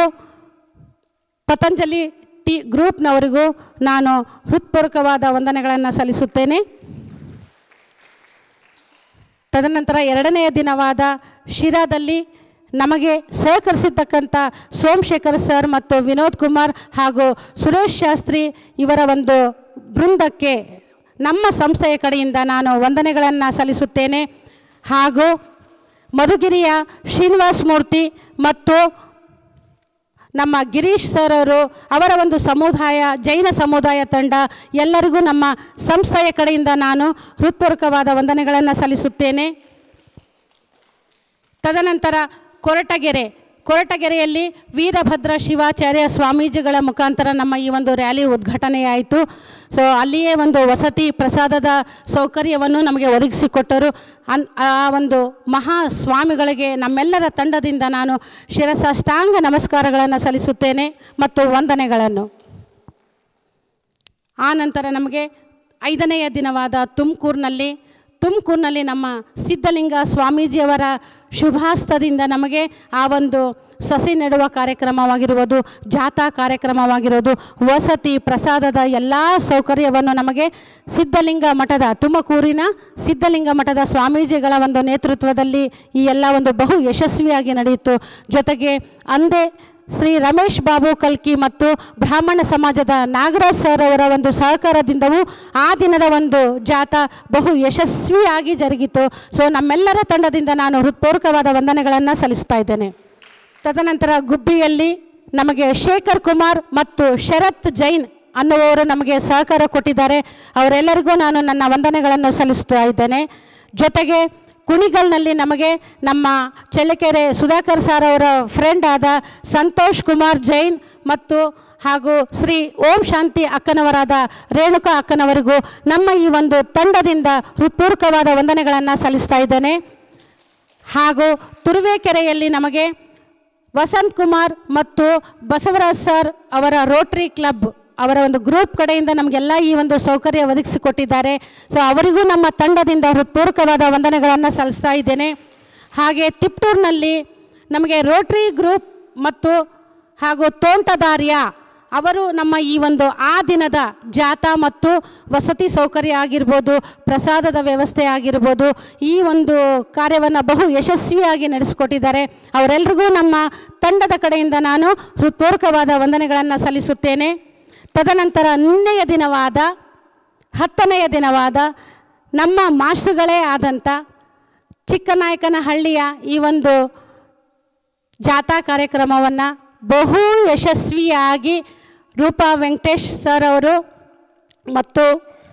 ಪತಂಜಲಿ ಟಿ ಗ್ರೂಪ್ನವರಿಗೂ ನಾನು ಹೃತ್ಪೂರ್ವಕವಾದ ವಂದನೆಗಳನ್ನು ಸಲ್ಲಿಸುತ್ತೇನೆ ತದನಂತರ ಎರಡನೆಯ ದಿನವಾದ ಶಿರಾದಲ್ಲಿ ನಮಗೆ ಸಹಕರಿಸಿರ್ತಕ್ಕಂಥ ಸೋಮಶೇಖರ್ ಸರ್ ಮತ್ತು ವಿನೋದ್ ಕುಮಾರ್ ಹಾಗೂ ಸುರೇಶ್ ಶಾಸ್ತ್ರಿ ಇವರ ಒಂದು ಬೃಂದಕ್ಕೆ ನಮ್ಮ ಸಂಸ್ಥೆಯ ಕಡೆಯಿಂದ ನಾನು ವಂದನೆಗಳನ್ನು ಸಲ್ಲಿಸುತ್ತೇನೆ ಹಾಗೂ ಮಧುಗಿರಿಯ ಶ್ರೀನಿವಾಸ್ ಮೂರ್ತಿ ಮತ್ತು ನಮ್ಮ ಗಿರೀಶ್ ಸರ್ ಅವರು ಅವರ ಒಂದು ಸಮುದಾಯ ಜೈನ ಸಮುದಾಯ ತಂಡ ಎಲ್ಲರಿಗೂ ನಮ್ಮ ಸಂಸ್ಥೆಯ ಕಡೆಯಿಂದ ನಾನು ಹೃತ್ಪೂರ್ವಕವಾದ ವಂದನೆಗಳನ್ನು ಸಲ್ಲಿಸುತ್ತೇನೆ ತದನಂತರ ಕೊರಟಗೆರೆ ಕೊರಟಗೆರೆಯಲ್ಲಿ ವೀರಭದ್ರ ಶಿವಾಚಾರ್ಯ ಸ್ವಾಮೀಜಿಗಳ ಮುಖಾಂತರ ನಮ್ಮ ಈ ಒಂದು ರ್ಯಾಲಿ ಉದ್ಘಾಟನೆಯಾಯಿತು ಸೊ ಅಲ್ಲಿಯೇ ಒಂದು ವಸತಿ ಪ್ರಸಾದದ ಸೌಕರ್ಯವನ್ನು ನಮಗೆ ಒದಗಿಸಿಕೊಟ್ಟರು ಅನ್ ಆ ಒಂದು ಮಹಾ ಸ್ವಾಮಿಗಳಿಗೆ ನಮ್ಮೆಲ್ಲರ ತಂಡದಿಂದ ನಾನು ಶಿರಸಾಷ್ಟಾಂಗ ನಮಸ್ಕಾರಗಳನ್ನು ಸಲ್ಲಿಸುತ್ತೇನೆ ಮತ್ತು ವಂದನೆಗಳನ್ನು ಆ ನಂತರ ನಮಗೆ ಐದನೆಯ ದಿನವಾದ ತುಮಕೂರಿನಲ್ಲಿ ತುಮಕೂರಿನಲ್ಲಿ ನಮ್ಮ ಸಿದ್ಧಲಿಂಗ ಸ್ವಾಮೀಜಿಯವರ ಶುಭಾಸ್ತದಿಂದ ನಮಗೆ ಆ ಒಂದು ಸಸಿ ನೆಡುವ ಕಾರ್ಯಕ್ರಮವಾಗಿರುವುದು ಜಾಥಾ ಕಾರ್ಯಕ್ರಮವಾಗಿರೋದು ವಸತಿ ಪ್ರಸಾದದ ಎಲ್ಲ ಸೌಕರ್ಯವನ್ನು ನಮಗೆ ಸಿದ್ಧಲಿಂಗ ಮಠದ ತುಮಕೂರಿನ ಸಿದ್ಧಲಿಂಗ ಮಠದ ಸ್ವಾಮೀಜಿಗಳ ಒಂದು ನೇತೃತ್ವದಲ್ಲಿ ಈ ಎಲ್ಲ ಒಂದು ಬಹು ಯಶಸ್ವಿಯಾಗಿ ನಡೆಯಿತು ಜೊತೆಗೆ ಅಂದೇ ಶ್ರೀ ರಮೇಶ್ ಬಾಬು ಕಲ್ಕಿ ಮತ್ತು ಬ್ರಾಹ್ಮಣ ಸಮಾಜದ ನಾಗರಾಜ್ ಸರ್ ಅವರ ಒಂದು ಸಹಕಾರದಿಂದವೂ ಆ ದಿನದ ಒಂದು ಜಾಥಾ ಬಹು ಯಶಸ್ವಿಯಾಗಿ ಜರುಗಿತು ಸೊ ನಮ್ಮೆಲ್ಲರ ತಂಡದಿಂದ ನಾನು ಹೃತ್ಪೂರ್ವಕವಾದ ವಂದನೆಗಳನ್ನು ಸಲ್ಲಿಸ್ತಾ ಇದ್ದೇನೆ ತದನಂತರ ಗುಬ್ಬಿಯಲ್ಲಿ ನಮಗೆ ಶೇಖರ್ ಕುಮಾರ್ ಮತ್ತು ಶರತ್ ಜೈನ್ ಅನ್ನುವವರು ನಮಗೆ ಸಹಕಾರ ಕೊಟ್ಟಿದ್ದಾರೆ ಅವರೆಲ್ಲರಿಗೂ ನಾನು ನನ್ನ ವಂದನೆಗಳನ್ನು ಸಲ್ಲಿಸ್ತಾ ಇದ್ದೇನೆ ಜೊತೆಗೆ ಕುಣಿಗಲ್ನಲ್ಲಿ ನಮಗೆ ನಮ್ಮ ಚೆಲ್ಲಕೆರೆ ಸುಧಾಕರ್ ಸರ್ ಅವರ ಫ್ರೆಂಡ್ ಆದ ಸಂತೋಷ್ ಕುಮಾರ್ ಜೈನ್ ಮತ್ತು ಹಾಗೂ ಶ್ರೀ ಓಂ ಶಾಂತಿ ಅಕ್ಕನವರಾದ ರೇಣುಕಾ ಅಕ್ಕನವರಿಗೂ ನಮ್ಮ ಈ ಒಂದು ತಂಡದಿಂದ ಹೃತ್ಪೂರ್ವಕವಾದ ವಂದನೆಗಳನ್ನು ಸಲ್ಲಿಸ್ತಾ ಇದ್ದೇನೆ ಹಾಗೂ ತುರುವೇಕೆರೆಯಲ್ಲಿ ನಮಗೆ ವಸಂತ್ ಕುಮಾರ್ ಮತ್ತು ಬಸವರಾಜ್ ಸರ್ ಅವರ ರೋಟ್ರಿ ಕ್ಲಬ್ ಅವರ ಒಂದು ಗ್ರೂಪ್ ಕಡೆಯಿಂದ ನಮಗೆಲ್ಲ ಈ ಒಂದು ಸೌಕರ್ಯ ಒದಗಿಸಿಕೊಟ್ಟಿದ್ದಾರೆ ಸೊ ಅವರಿಗೂ ನಮ್ಮ ತಂಡದಿಂದ ಹೃತ್ಪೂರ್ವಕವಾದ ವಂದನೆಗಳನ್ನು ಸಲ್ಲಿಸ್ತಾ ಇದ್ದೇನೆ ಹಾಗೆ ತಿಪ್ಟೂರಿನಲ್ಲಿ ನಮಗೆ ರೋಟ್ರಿ ಗ್ರೂಪ್ ಮತ್ತು ಹಾಗೂ ತೋಂಟದಾರ್ಯ ಅವರು ನಮ್ಮ ಈ ಒಂದು ಆ ದಿನದ ಜಾಥಾ ಮತ್ತು ವಸತಿ ಸೌಕರ್ಯ ಆಗಿರ್ಬೋದು ಪ್ರಸಾದದ ವ್ಯವಸ್ಥೆ ಆಗಿರ್ಬೋದು ಈ ಒಂದು ಕಾರ್ಯವನ್ನು ಬಹು ಯಶಸ್ವಿಯಾಗಿ ನಡೆಸಿಕೊಟ್ಟಿದ್ದಾರೆ ಅವರೆಲ್ಲರಿಗೂ ನಮ್ಮ ತಂಡದ ಕಡೆಯಿಂದ ನಾನು ಹೃತ್ಪೂರ್ವಕವಾದ ವಂದನೆಗಳನ್ನು ಸಲ್ಲಿಸುತ್ತೇನೆ ತದನಂತರ ನಿನ್ನೆಯ ದಿನವಾದ ಹತ್ತನೆಯ ದಿನವಾದ ನಮ್ಮ ಮಾಸ್ಟರ್ಗಳೇ ಆದಂಥ ಚಿಕ್ಕನಾಯಕನಹಳ್ಳಿಯ ಈ ಒಂದು ಜಾಥಾ ಕಾರ್ಯಕ್ರಮವನ್ನು ಬಹು ಯಶಸ್ವಿಯಾಗಿ ರೂಪಾ ವೆಂಕಟೇಶ್ ಸರ್ ಅವರು ಮತ್ತು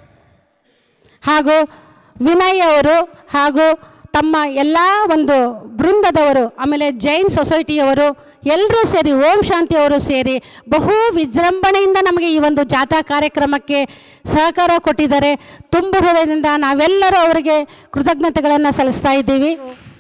ಹಾಗೂ ವಿನಯ್ ಅವರು ಹಾಗೂ ತಮ್ಮ ಎಲ್ಲ ಒಂದು ಬೃಂದದವರು ಆಮೇಲೆ ಜೈನ್ ಸೊಸೈಟಿಯವರು ಎಲ್ಲರೂ ಸೇರಿ ಓಂ ಶಾಂತಿಯವರು ಸೇರಿ ಬಹು ವಿಜೃಂಭಣೆಯಿಂದ ನಮಗೆ ಈ ಒಂದು ಜಾಥಾ ಕಾರ್ಯಕ್ರಮಕ್ಕೆ ಸಹಕಾರ ಕೊಟ್ಟಿದ್ದಾರೆ ತುಂಬ ಹೃದಯದಿಂದ ನಾವೆಲ್ಲರೂ ಅವರಿಗೆ ಕೃತಜ್ಞತೆಗಳನ್ನು ಸಲ್ಲಿಸ್ತಾ ಇದ್ದೀವಿ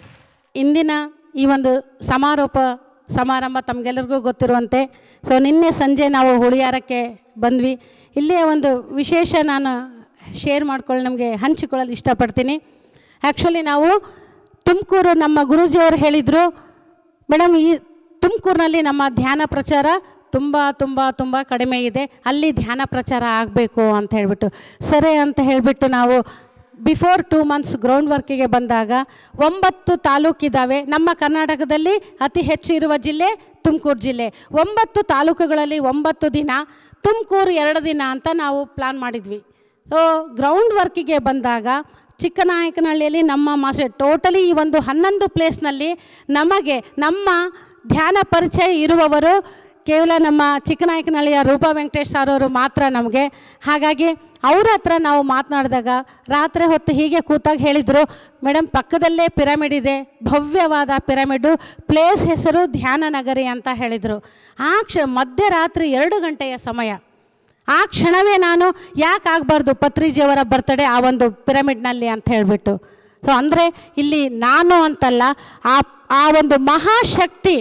ಇಂದಿನ ಈ ಒಂದು ಸಮಾರೋಪ ಸಮಾರಂಭ ತಮಗೆಲ್ಲರಿಗೂ ಗೊತ್ತಿರುವಂತೆ ಸೊ ನಿನ್ನೆ ಸಂಜೆ ನಾವು ಹುಳಿಯಾರಕ್ಕೆ ಬಂದ್ವಿ ಇಲ್ಲಿಯ ಒಂದು ವಿಶೇಷ ನಾನು ಶೇರ್ ಮಾಡ್ಕೊಳ್ಳಿ ನಮಗೆ ಹಂಚಿಕೊಳ್ಳಲು ಇಷ್ಟಪಡ್ತೀನಿ ಆ್ಯಕ್ಚುಲಿ ನಾವು ತುಮಕೂರು ನಮ್ಮ ಗುರೂಜಿಯವರು ಹೇಳಿದರು ಮೇಡಮ್ ಈ ತುಮಕೂರಿನಲ್ಲಿ ನಮ್ಮ ಧ್ಯಾನ ಪ್ರಚಾರ ತುಂಬ ತುಂಬ ತುಂಬ ಕಡಿಮೆ ಇದೆ ಅಲ್ಲಿ ಧ್ಯಾನ ಪ್ರಚಾರ ಆಗಬೇಕು ಅಂತ ಹೇಳಿಬಿಟ್ಟು ಸರಿ ಅಂತ ಹೇಳಿಬಿಟ್ಟು ನಾವು ಬಿಫೋರ್ ಟೂ ಮಂತ್ಸ್ ಗ್ರೌಂಡ್ ವರ್ಕಿಗೆ ಬಂದಾಗ ಒಂಬತ್ತು ತಾಲೂಕಿದ್ದಾವೆ ನಮ್ಮ ಕರ್ನಾಟಕದಲ್ಲಿ ಅತಿ ಹೆಚ್ಚು ಇರುವ ಜಿಲ್ಲೆ ತುಮಕೂರು ಜಿಲ್ಲೆ ಒಂಬತ್ತು ತಾಲೂಕುಗಳಲ್ಲಿ ಒಂಬತ್ತು ದಿನ ತುಮಕೂರು ಎರಡು ದಿನ ಅಂತ ನಾವು ಪ್ಲಾನ್ ಮಾಡಿದ್ವಿ ಸೊ ಗ್ರೌಂಡ್ ವರ್ಕಿಗೆ ಬಂದಾಗ ಚಿಕ್ಕನಾಯಕನಹಳ್ಳಿಯಲ್ಲಿ ನಮ್ಮ ಮಾಸ್ಟರ್ ಟೋಟಲಿ ಈ ಒಂದು ಹನ್ನೊಂದು ಪ್ಲೇಸ್ನಲ್ಲಿ ನಮಗೆ ನಮ್ಮ ಧ್ಯಾನ ಪರಿಚಯ ಇರುವವರು ಕೇವಲ ನಮ್ಮ ಚಿಕ್ಕನಾಯಕನಹಳ್ಳಿಯ ರೂಪಾ ವೆಂಕಟೇಶ್ ಸರ್ ಅವರು ಮಾತ್ರ ನಮಗೆ ಹಾಗಾಗಿ ಅವ್ರ ಹತ್ರ ನಾವು ಮಾತನಾಡಿದಾಗ ರಾತ್ರಿ ಹೊತ್ತು ಹೀಗೆ ಕೂತಾಗ ಹೇಳಿದರು ಮೇಡಮ್ ಪಕ್ಕದಲ್ಲೇ ಪಿರಮಿಡ್ ಇದೆ ಭವ್ಯವಾದ ಪಿರಮಿಡ್ಡು ಪ್ಲೇಸ್ ಹೆಸರು ಧ್ಯಾನ ನಗರಿ ಅಂತ ಹೇಳಿದರು ಆ ಕ್ಷ ಮಧ್ಯರಾತ್ರಿ ಎರಡು ಗಂಟೆಯ ಸಮಯ ಆ ಕ್ಷಣವೇ ನಾನು ಯಾಕೆ ಆಗಬಾರ್ದು ಪತ್ರಿಜಿಯವರ ಬರ್ತಡೇ ಆ ಒಂದು ಪಿರಮಿಡ್ನಲ್ಲಿ ಅಂತ ಹೇಳಿಬಿಟ್ಟು ಸೊ ಅಂದರೆ ಇಲ್ಲಿ ನಾನು ಅಂತಲ್ಲ ಆ ಆ ಒಂದು ಮಹಾಶಕ್ತಿ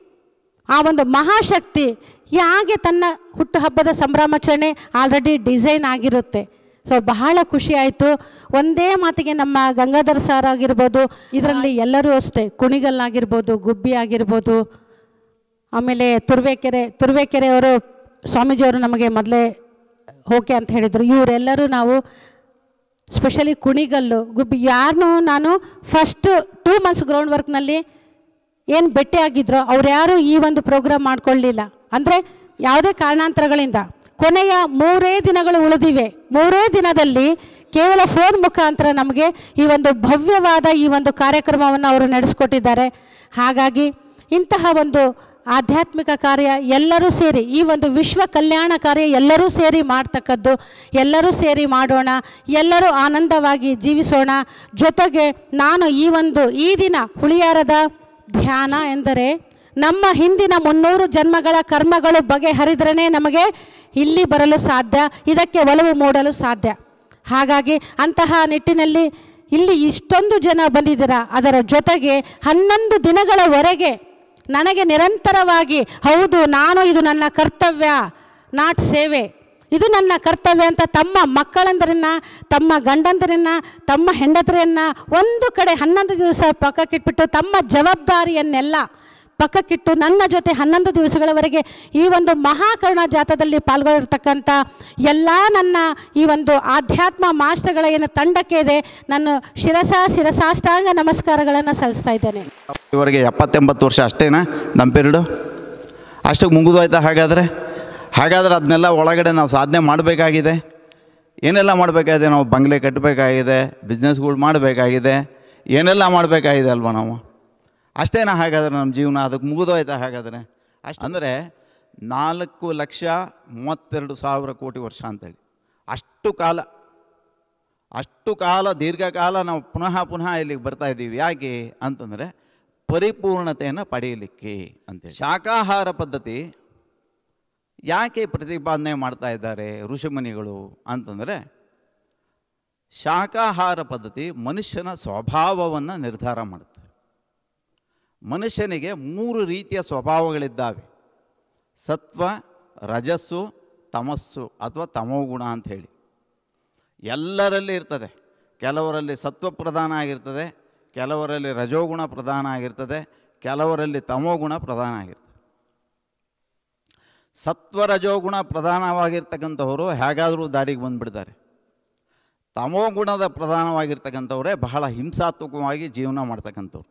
ಆ ಒಂದು ಮಹಾಶಕ್ತಿ ಹೇಗೆ ತನ್ನ ಹುಟ್ಟುಹಬ್ಬದ ಸಂಭ್ರಮಾಚರಣೆ ಆಲ್ರೆಡಿ ಡಿಸೈನ್ ಆಗಿರುತ್ತೆ ಸೊ ಬಹಳ ಖುಷಿ ಆಯಿತು ಒಂದೇ ಮಾತಿಗೆ ನಮ್ಮ ಗಂಗಾಧರ್ ಸರ್ ಆಗಿರ್ಬೋದು ಇದರಲ್ಲಿ ಎಲ್ಲರೂ ಅಷ್ಟೇ ಕುಣಿಗಲ್ ಆಗಿರ್ಬೋದು ಗುಬ್ಬಿ ಆಗಿರ್ಬೋದು ಆಮೇಲೆ ತುರುವೇಕೆರೆ ತುರುವೇಕೆರೆಯವರು ಸ್ವಾಮೀಜಿಯವರು ನಮಗೆ ಮೊದಲೇ ಓಕೆ ಅಂತ ಹೇಳಿದರು ಇವರೆಲ್ಲರೂ ನಾವು ಸ್ಪೆಷಲಿ ಕುಣಿಗಲ್ಲು ಗುಬ್ಬಿ ಯಾರನ್ನೂ ನಾನು ಫಸ್ಟ್ ಟೂ ಮಂತ್ಸ್ ಗ್ರೌಂಡ್ ವರ್ಕ್ನಲ್ಲಿ ಏನು ಭೇಟಿ ಆಗಿದ್ರೋ ಅವ್ರು ಯಾರೂ ಈ ಒಂದು ಪ್ರೋಗ್ರಾಮ್ ಮಾಡ್ಕೊಳ್ಳಿಲ್ಲ ಅಂದರೆ ಯಾವುದೇ ಕಾರಣಾಂತರಗಳಿಂದ ಕೊನೆಯ ಮೂರೇ ದಿನಗಳು ಉಳಿದಿವೆ ಮೂರೇ ದಿನದಲ್ಲಿ ಕೇವಲ ಫೋನ್ ಮುಖಾಂತರ ನಮಗೆ ಈ ಒಂದು ಭವ್ಯವಾದ ಈ ಒಂದು ಕಾರ್ಯಕ್ರಮವನ್ನು ಅವರು ನಡೆಸ್ಕೊಟ್ಟಿದ್ದಾರೆ ಹಾಗಾಗಿ ಇಂತಹ ಒಂದು ಆಧ್ಯಾತ್ಮಿಕ ಕಾರ್ಯ ಎಲ್ಲರೂ ಸೇರಿ ಈ ಒಂದು ವಿಶ್ವ ಕಲ್ಯಾಣ ಕಾರ್ಯ ಎಲ್ಲರೂ ಸೇರಿ ಮಾಡ್ತಕ್ಕದ್ದು ಎಲ್ಲರೂ ಸೇರಿ ಮಾಡೋಣ ಎಲ್ಲರೂ ಆನಂದವಾಗಿ ಜೀವಿಸೋಣ ಜೊತೆಗೆ ನಾನು ಈ ಒಂದು ಈ ದಿನ ಹುಳಿಯಾರದ ಧ್ಯಾನ ಎಂದರೆ ನಮ್ಮ ಹಿಂದಿನ ಮುನ್ನೂರು ಜನ್ಮಗಳ ಕರ್ಮಗಳು ಬಗೆಹರಿದ್ರೇ ನಮಗೆ ಇಲ್ಲಿ ಬರಲು ಸಾಧ್ಯ ಇದಕ್ಕೆ ಒಲವು ಮೂಡಲು ಸಾಧ್ಯ ಹಾಗಾಗಿ ಅಂತಹ ನಿಟ್ಟಿನಲ್ಲಿ ಇಲ್ಲಿ ಇಷ್ಟೊಂದು ಜನ ಬಂದಿದ್ದೀರಾ ಅದರ ಜೊತೆಗೆ ಹನ್ನೊಂದು ದಿನಗಳವರೆಗೆ ನನಗೆ ನಿರಂತರವಾಗಿ ಹೌದು ನಾನು ಇದು ನನ್ನ ಕರ್ತವ್ಯ ನಾಟ್ ಸೇವೆ ಇದು ನನ್ನ ಕರ್ತವ್ಯ ಅಂತ ತಮ್ಮ ಮಕ್ಕಳಂದರನ್ನ ತಮ್ಮ ಗಂಡಂದರನ್ನ ತಮ್ಮ ಹೆಂಡತಿಯನ್ನ ಒಂದು ಕಡೆ ಹನ್ನೊಂದು ದಿವಸ ಪಕ್ಕಕ್ಕಿಟ್ಬಿಟ್ಟು ತಮ್ಮ ಜವಾಬ್ದಾರಿಯನ್ನೆಲ್ಲ ಪಕ್ಕಕ್ಕಿಟ್ಟು ನನ್ನ ಜೊತೆ ಹನ್ನೊಂದು ದಿವಸಗಳವರೆಗೆ ಈ ಒಂದು ಮಹಾಕರುಣ ಜಾಥಾದಲ್ಲಿ ಪಾಲ್ಗೊಳ್ಳಿರ್ತಕ್ಕಂಥ ಎಲ್ಲ ನನ್ನ ಈ ಒಂದು ಆಧ್ಯಾತ್ಮ ಮಾಸ್ಟರ್ಗಳ ಏನು ತಂಡಕ್ಕೆ ಇದೆ ನಾನು ಶಿರಸ ಶಿರಸಾಷ್ಟಾಂಗ ನಮಸ್ಕಾರಗಳನ್ನು ಸಲ್ಲಿಸ್ತಾ ಇದ್ದೇನೆ ಇವರಿಗೆ ಎಪ್ಪತ್ತೆಂಬತ್ತು ವರ್ಷ ಅಷ್ಟೇನಾ ನಮ್ಮ ಪೀರಿಯಡು ಅಷ್ಟಕ್ಕೆ ಮುಗಿದೋಯ್ತಾ ಹಾಗಾದರೆ ಹಾಗಾದರೆ ಅದನ್ನೆಲ್ಲ ಒಳಗಡೆ ನಾವು ಸಾಧನೆ ಮಾಡಬೇಕಾಗಿದೆ ಏನೆಲ್ಲ ಮಾಡಬೇಕಾಗಿದೆ ನಾವು ಬಂಗ್ಲೆ ಕಟ್ಟಬೇಕಾಗಿದೆ ಬಿಸ್ನೆಸ್ಗಳು ಮಾಡಬೇಕಾಗಿದೆ ಏನೆಲ್ಲ ಮಾಡಬೇಕಾಗಿದೆ ಅಲ್ವಾ ನಾವು ಅಷ್ಟೇನಾ ಹಾಗಾದರೆ ನಮ್ಮ ಜೀವನ ಅದಕ್ಕೆ ಮುಗಿದೋಯ್ತಾ ಹಾಗಾದರೆ ಅಷ್ಟು ಅಂದರೆ ನಾಲ್ಕು ಲಕ್ಷ ಮೂವತ್ತೆರಡು ಸಾವಿರ ಕೋಟಿ ವರ್ಷ ಅಂತೇಳಿ ಅಷ್ಟು ಕಾಲ ಅಷ್ಟು ಕಾಲ ದೀರ್ಘಕಾಲ ನಾವು ಪುನಃ ಪುನಃ ಇಲ್ಲಿಗೆ ಬರ್ತಾ ಇದ್ದೀವಿ ಯಾಕೆ ಅಂತಂದರೆ ಪರಿಪೂರ್ಣತೆಯನ್ನು ಪಡೆಯಲಿಕ್ಕೆ ಅಂತೇಳಿ ಶಾಕಾಹಾರ ಪದ್ಧತಿ ಯಾಕೆ ಪ್ರತಿಪಾದನೆ ಮಾಡ್ತಾ ಇದ್ದಾರೆ ಋಷಿಮುನಿಗಳು ಅಂತಂದರೆ ಶಾಕಾಹಾರ ಪದ್ಧತಿ ಮನುಷ್ಯನ ಸ್ವಭಾವವನ್ನು ನಿರ್ಧಾರ ಮಾಡುತ್ತೆ ಮನುಷ್ಯನಿಗೆ ಮೂರು ರೀತಿಯ ಸ್ವಭಾವಗಳಿದ್ದಾವೆ ಸತ್ವ ರಜಸ್ಸು ತಮಸ್ಸು ಅಥವಾ ತಮೋಗುಣ ಅಂತ ಹೇಳಿ ಎಲ್ಲರಲ್ಲಿ ಇರ್ತದೆ ಕೆಲವರಲ್ಲಿ ಸತ್ವ ಪ್ರಧಾನ ಆಗಿರ್ತದೆ ಕೆಲವರಲ್ಲಿ ರಜೋಗುಣ ಪ್ರಧಾನ ಆಗಿರ್ತದೆ ಕೆಲವರಲ್ಲಿ ತಮೋಗುಣ ಪ್ರಧಾನ ಆಗಿರ್ತದೆ ಸತ್ವ ರಜೋಗುಣ ಪ್ರಧಾನವಾಗಿರ್ತಕ್ಕಂಥವರು ಹೇಗಾದರೂ ದಾರಿಗೆ ಬಂದುಬಿಡ್ತಾರೆ ತಮೋಗುಣದ ಪ್ರಧಾನವಾಗಿರ್ತಕ್ಕಂಥವರೇ ಬಹಳ ಹಿಂಸಾತ್ಮಕವಾಗಿ ಜೀವನ ಮಾಡ್ತಕ್ಕಂಥವ್ರು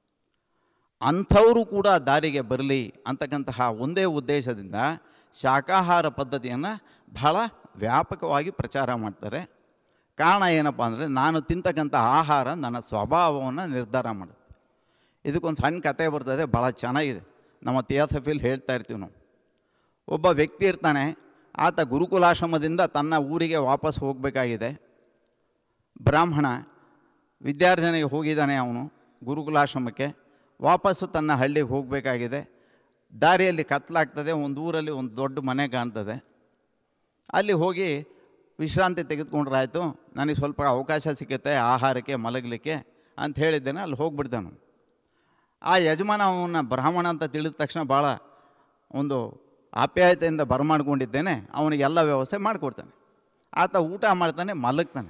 ಅಂಥವರು ಕೂಡ ದಾರಿಗೆ ಬರಲಿ ಅಂತಕ್ಕಂತಹ ಒಂದೇ ಉದ್ದೇಶದಿಂದ ಶಾಕಾಹಾರ ಪದ್ಧತಿಯನ್ನು ಬಹಳ ವ್ಯಾಪಕವಾಗಿ ಪ್ರಚಾರ ಮಾಡ್ತಾರೆ ಕಾರಣ ಏನಪ್ಪ ಅಂದರೆ ನಾನು ತಿಂತಕ್ಕಂಥ ಆಹಾರ ನನ್ನ ಸ್ವಭಾವವನ್ನು ನಿರ್ಧಾರ ಮಾಡುತ್ತೆ ಇದಕ್ಕೊಂದು ಸಣ್ಣ ಕತೆ ಬರ್ತದೆ ಭಾಳ ಚೆನ್ನಾಗಿದೆ ನಮ್ಮ ಥಿಯಾಸಫಿಲ್ ಹೇಳ್ತಾ ಇರ್ತೀವಿ ನಾವು ಒಬ್ಬ ವ್ಯಕ್ತಿ ಇರ್ತಾನೆ ಆತ ಗುರುಕುಲಾಶ್ರಮದಿಂದ ತನ್ನ ಊರಿಗೆ ವಾಪಸ್ ಹೋಗಬೇಕಾಗಿದೆ ಬ್ರಾಹ್ಮಣ ವಿದ್ಯಾರ್ಜನೆಗೆ ಹೋಗಿದ್ದಾನೆ ಅವನು ಗುರುಕುಲಾಶ್ರಮಕ್ಕೆ ವಾಪಸ್ಸು ತನ್ನ ಹಳ್ಳಿಗೆ ಹೋಗಬೇಕಾಗಿದೆ ದಾರಿಯಲ್ಲಿ ಕತ್ಲಾಗ್ತದೆ ಒಂದು ಊರಲ್ಲಿ ಒಂದು ದೊಡ್ಡ ಮನೆ ಕಾಣ್ತದೆ ಅಲ್ಲಿ ಹೋಗಿ ವಿಶ್ರಾಂತಿ ತೆಗೆದುಕೊಂಡ್ರಾಯ್ತು ನನಗೆ ಸ್ವಲ್ಪ ಅವಕಾಶ ಸಿಗುತ್ತೆ ಆಹಾರಕ್ಕೆ ಮಲಗಲಿಕ್ಕೆ ಅಂತ ಹೇಳಿದ್ದೇನೆ ಅಲ್ಲಿ ಹೋಗ್ಬಿಡ್ತಾನು ಆ ಯಜಮಾನ ಅವನ ಬ್ರಾಹ್ಮಣ ಅಂತ ತಿಳಿದ ತಕ್ಷಣ ಭಾಳ ಒಂದು ಆಪ್ಯಾಯತೆಯಿಂದ ಬರಮಾಡ್ಕೊಂಡಿದ್ದೇನೆ ಅವನಿಗೆಲ್ಲ ವ್ಯವಸ್ಥೆ ಮಾಡಿಕೊಡ್ತಾನೆ ಆತ ಊಟ ಮಾಡ್ತಾನೆ ಮಲಗ್ತಾನೆ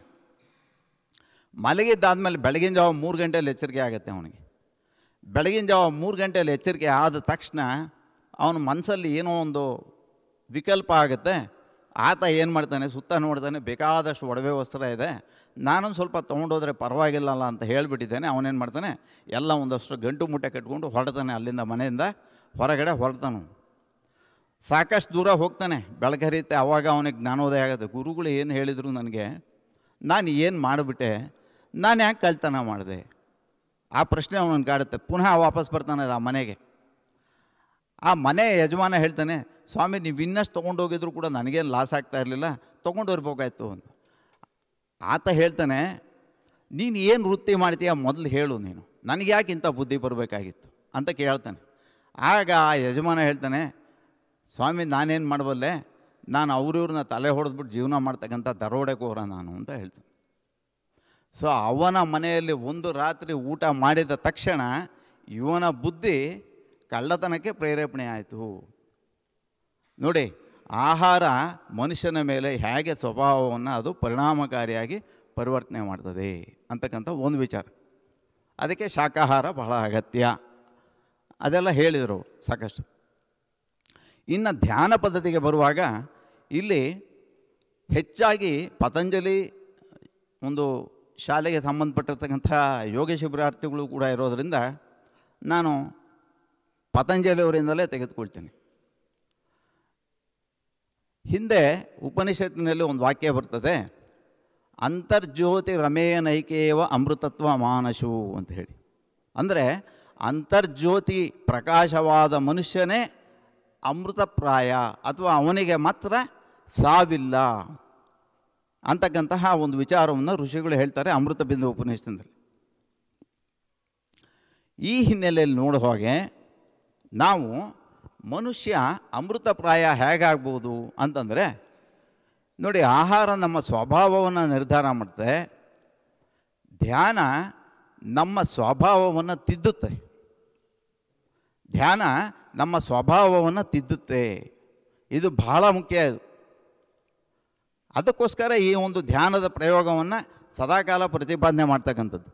ಮಲಗಿದ್ದಾದಮೇಲೆ ಬೆಳಗಿನ ಜಾವ ಮೂರು ಗಂಟೆಯಲ್ಲಿ ಎಚ್ಚರಿಕೆ ಆಗುತ್ತೆ ಅವನಿಗೆ ಬೆಳಗಿನ ಜಾವ ಮೂರು ಗಂಟೆಯಲ್ಲಿ ಎಚ್ಚರಿಕೆ ಆದ ತಕ್ಷಣ ಅವನ ಮನಸ್ಸಲ್ಲಿ ಏನೋ ಒಂದು ವಿಕಲ್ಪ ಆಗುತ್ತೆ ಆತ ಏನು ಮಾಡ್ತಾನೆ ಸುತ್ತ ನೋಡ್ತಾನೆ ಬೇಕಾದಷ್ಟು ಒಡವೆ ವಸ್ತ್ರ ಇದೆ ನಾನು ಸ್ವಲ್ಪ ತೊಗೊಂಡೋದ್ರೆ ಪರವಾಗಿಲ್ಲಲ್ಲ ಅಂತ ಹೇಳಿಬಿಟ್ಟಿದ್ದೇನೆ ಅವನೇನು ಮಾಡ್ತಾನೆ ಎಲ್ಲ ಒಂದಷ್ಟು ಗಂಟು ಮುಟ್ಟೆ ಕಟ್ಕೊಂಡು ಹೊರಡ್ತಾನೆ ಅಲ್ಲಿಂದ ಮನೆಯಿಂದ ಹೊರಗಡೆ ಹೊರಡ್ತಾನು ಸಾಕಷ್ಟು ದೂರ ಹೋಗ್ತಾನೆ ಬೆಳಕರಿಯುತ್ತೆ ಆವಾಗ ಅವನಿಗೆ ಜ್ಞಾನೋದಯ ಆಗುತ್ತೆ ಗುರುಗಳು ಏನು ಹೇಳಿದರು ನನಗೆ ನಾನು ಏನು ಮಾಡಿಬಿಟ್ಟೆ ನಾನು ಯಾಕೆ ಕಳ್ತನ ಮಾಡಿದೆ ಆ ಪ್ರಶ್ನೆ ಅವನನ್ನು ಕಾಡುತ್ತೆ ಪುನಃ ವಾಪಸ್ ಬರ್ತಾನಲ್ಲ ಆ ಮನೆಗೆ ಆ ಮನೆ ಯಜಮಾನ ಹೇಳ್ತಾನೆ ಸ್ವಾಮಿ ನೀವು ಇನ್ನಷ್ಟು ತೊಗೊಂಡೋಗಿದ್ರು ಕೂಡ ನನಗೇನು ಲಾಸ್ ಆಗ್ತಾ ಇರಲಿಲ್ಲ ತೊಗೊಂಡು ಬರ್ಬೇಕಾಯ್ತು ಅಂತ ಆತ ಹೇಳ್ತಾನೆ ನೀನು ಏನು ವೃತ್ತಿ ಮಾಡ್ತೀಯ ಮೊದಲು ಹೇಳು ನೀನು ನನಗೆ ಯಾಕೆ ಇಂಥ ಬುದ್ಧಿ ಬರಬೇಕಾಗಿತ್ತು ಅಂತ ಕೇಳ್ತಾನೆ ಆಗ ಆ ಯಜಮಾನ ಹೇಳ್ತಾನೆ ಸ್ವಾಮಿ ನಾನೇನು ಮಾಡಬಲ್ಲೆ ನಾನು ಅವ್ರಿವ್ರನ್ನ ತಲೆ ಹೊಡೆದ್ಬಿಟ್ಟು ಜೀವನ ಮಾಡ್ತಕ್ಕಂಥ ದರೋಡೆಕೋರ ನಾನು ಅಂತ ಹೇಳ್ತಾನೆ ಸೊ ಅವನ ಮನೆಯಲ್ಲಿ ಒಂದು ರಾತ್ರಿ ಊಟ ಮಾಡಿದ ತಕ್ಷಣ ಇವನ ಬುದ್ಧಿ ಕಳ್ಳತನಕ್ಕೆ ಪ್ರೇರೇಪಣೆ ಆಯಿತು ನೋಡಿ ಆಹಾರ ಮನುಷ್ಯನ ಮೇಲೆ ಹೇಗೆ ಸ್ವಭಾವವನ್ನು ಅದು ಪರಿಣಾಮಕಾರಿಯಾಗಿ ಪರಿವರ್ತನೆ ಮಾಡ್ತದೆ ಅಂತಕ್ಕಂಥ ಒಂದು ವಿಚಾರ ಅದಕ್ಕೆ ಶಾಕಾಹಾರ ಬಹಳ ಅಗತ್ಯ ಅದೆಲ್ಲ ಹೇಳಿದರು ಸಾಕಷ್ಟು ಇನ್ನು ಧ್ಯಾನ ಪದ್ಧತಿಗೆ ಬರುವಾಗ ಇಲ್ಲಿ ಹೆಚ್ಚಾಗಿ ಪತಂಜಲಿ ಒಂದು ಶಾಲೆಗೆ ಸಂಬಂಧಪಟ್ಟಿರ್ತಕ್ಕಂಥ ಯೋಗ ಶಿಬಿರಾರ್ಥಿಗಳು ಕೂಡ ಇರೋದರಿಂದ ನಾನು ಪತಂಜಲಿಯವರಿಂದಲೇ ತೆಗೆದುಕೊಳ್ತೇನೆ ಹಿಂದೆ ಉಪನಿಷತ್ತಿನಲ್ಲಿ ಒಂದು ವಾಕ್ಯ ಬರ್ತದೆ ಅಂತರ್ಜ್ಯೋತಿ ರಮೇನೈಕೇವ ಅಮೃತತ್ವ ಮಾನಶು ಅಂತ ಹೇಳಿ ಅಂದರೆ ಅಂತರ್ಜ್ಯೋತಿ ಪ್ರಕಾಶವಾದ ಮನುಷ್ಯನೇ ಅಮೃತಪ್ರಾಯ ಅಥವಾ ಅವನಿಗೆ ಮಾತ್ರ ಸಾವಿಲ್ಲ ಅಂತಕ್ಕಂತಹ ಒಂದು ವಿಚಾರವನ್ನು ಋಷಿಗಳು ಹೇಳ್ತಾರೆ ಅಮೃತ ಬಿಂದು ಉಪನಿಷತ್ತಿನಲ್ಲಿ ಈ ಹಿನ್ನೆಲೆಯಲ್ಲಿ ನೋಡೋ ಹಾಗೆ ನಾವು ಮನುಷ್ಯ ಅಮೃತಪ್ರಾಯ ಹೇಗಾಗ್ಬೋದು ಅಂತಂದರೆ ನೋಡಿ ಆಹಾರ ನಮ್ಮ ಸ್ವಭಾವವನ್ನು ನಿರ್ಧಾರ ಮಾಡುತ್ತೆ ಧ್ಯಾನ ನಮ್ಮ ಸ್ವಭಾವವನ್ನು ತಿದ್ದುತ್ತೆ ಧ್ಯಾನ ನಮ್ಮ ಸ್ವಭಾವವನ್ನು ತಿದ್ದುತ್ತೆ ಇದು ಬಹಳ ಮುಖ್ಯ ಇದು ಅದಕ್ಕೋಸ್ಕರ ಈ ಒಂದು ಧ್ಯಾನದ ಪ್ರಯೋಗವನ್ನು ಸದಾಕಾಲ ಪ್ರತಿಪಾದನೆ ಮಾಡ್ತಕ್ಕಂಥದ್ದು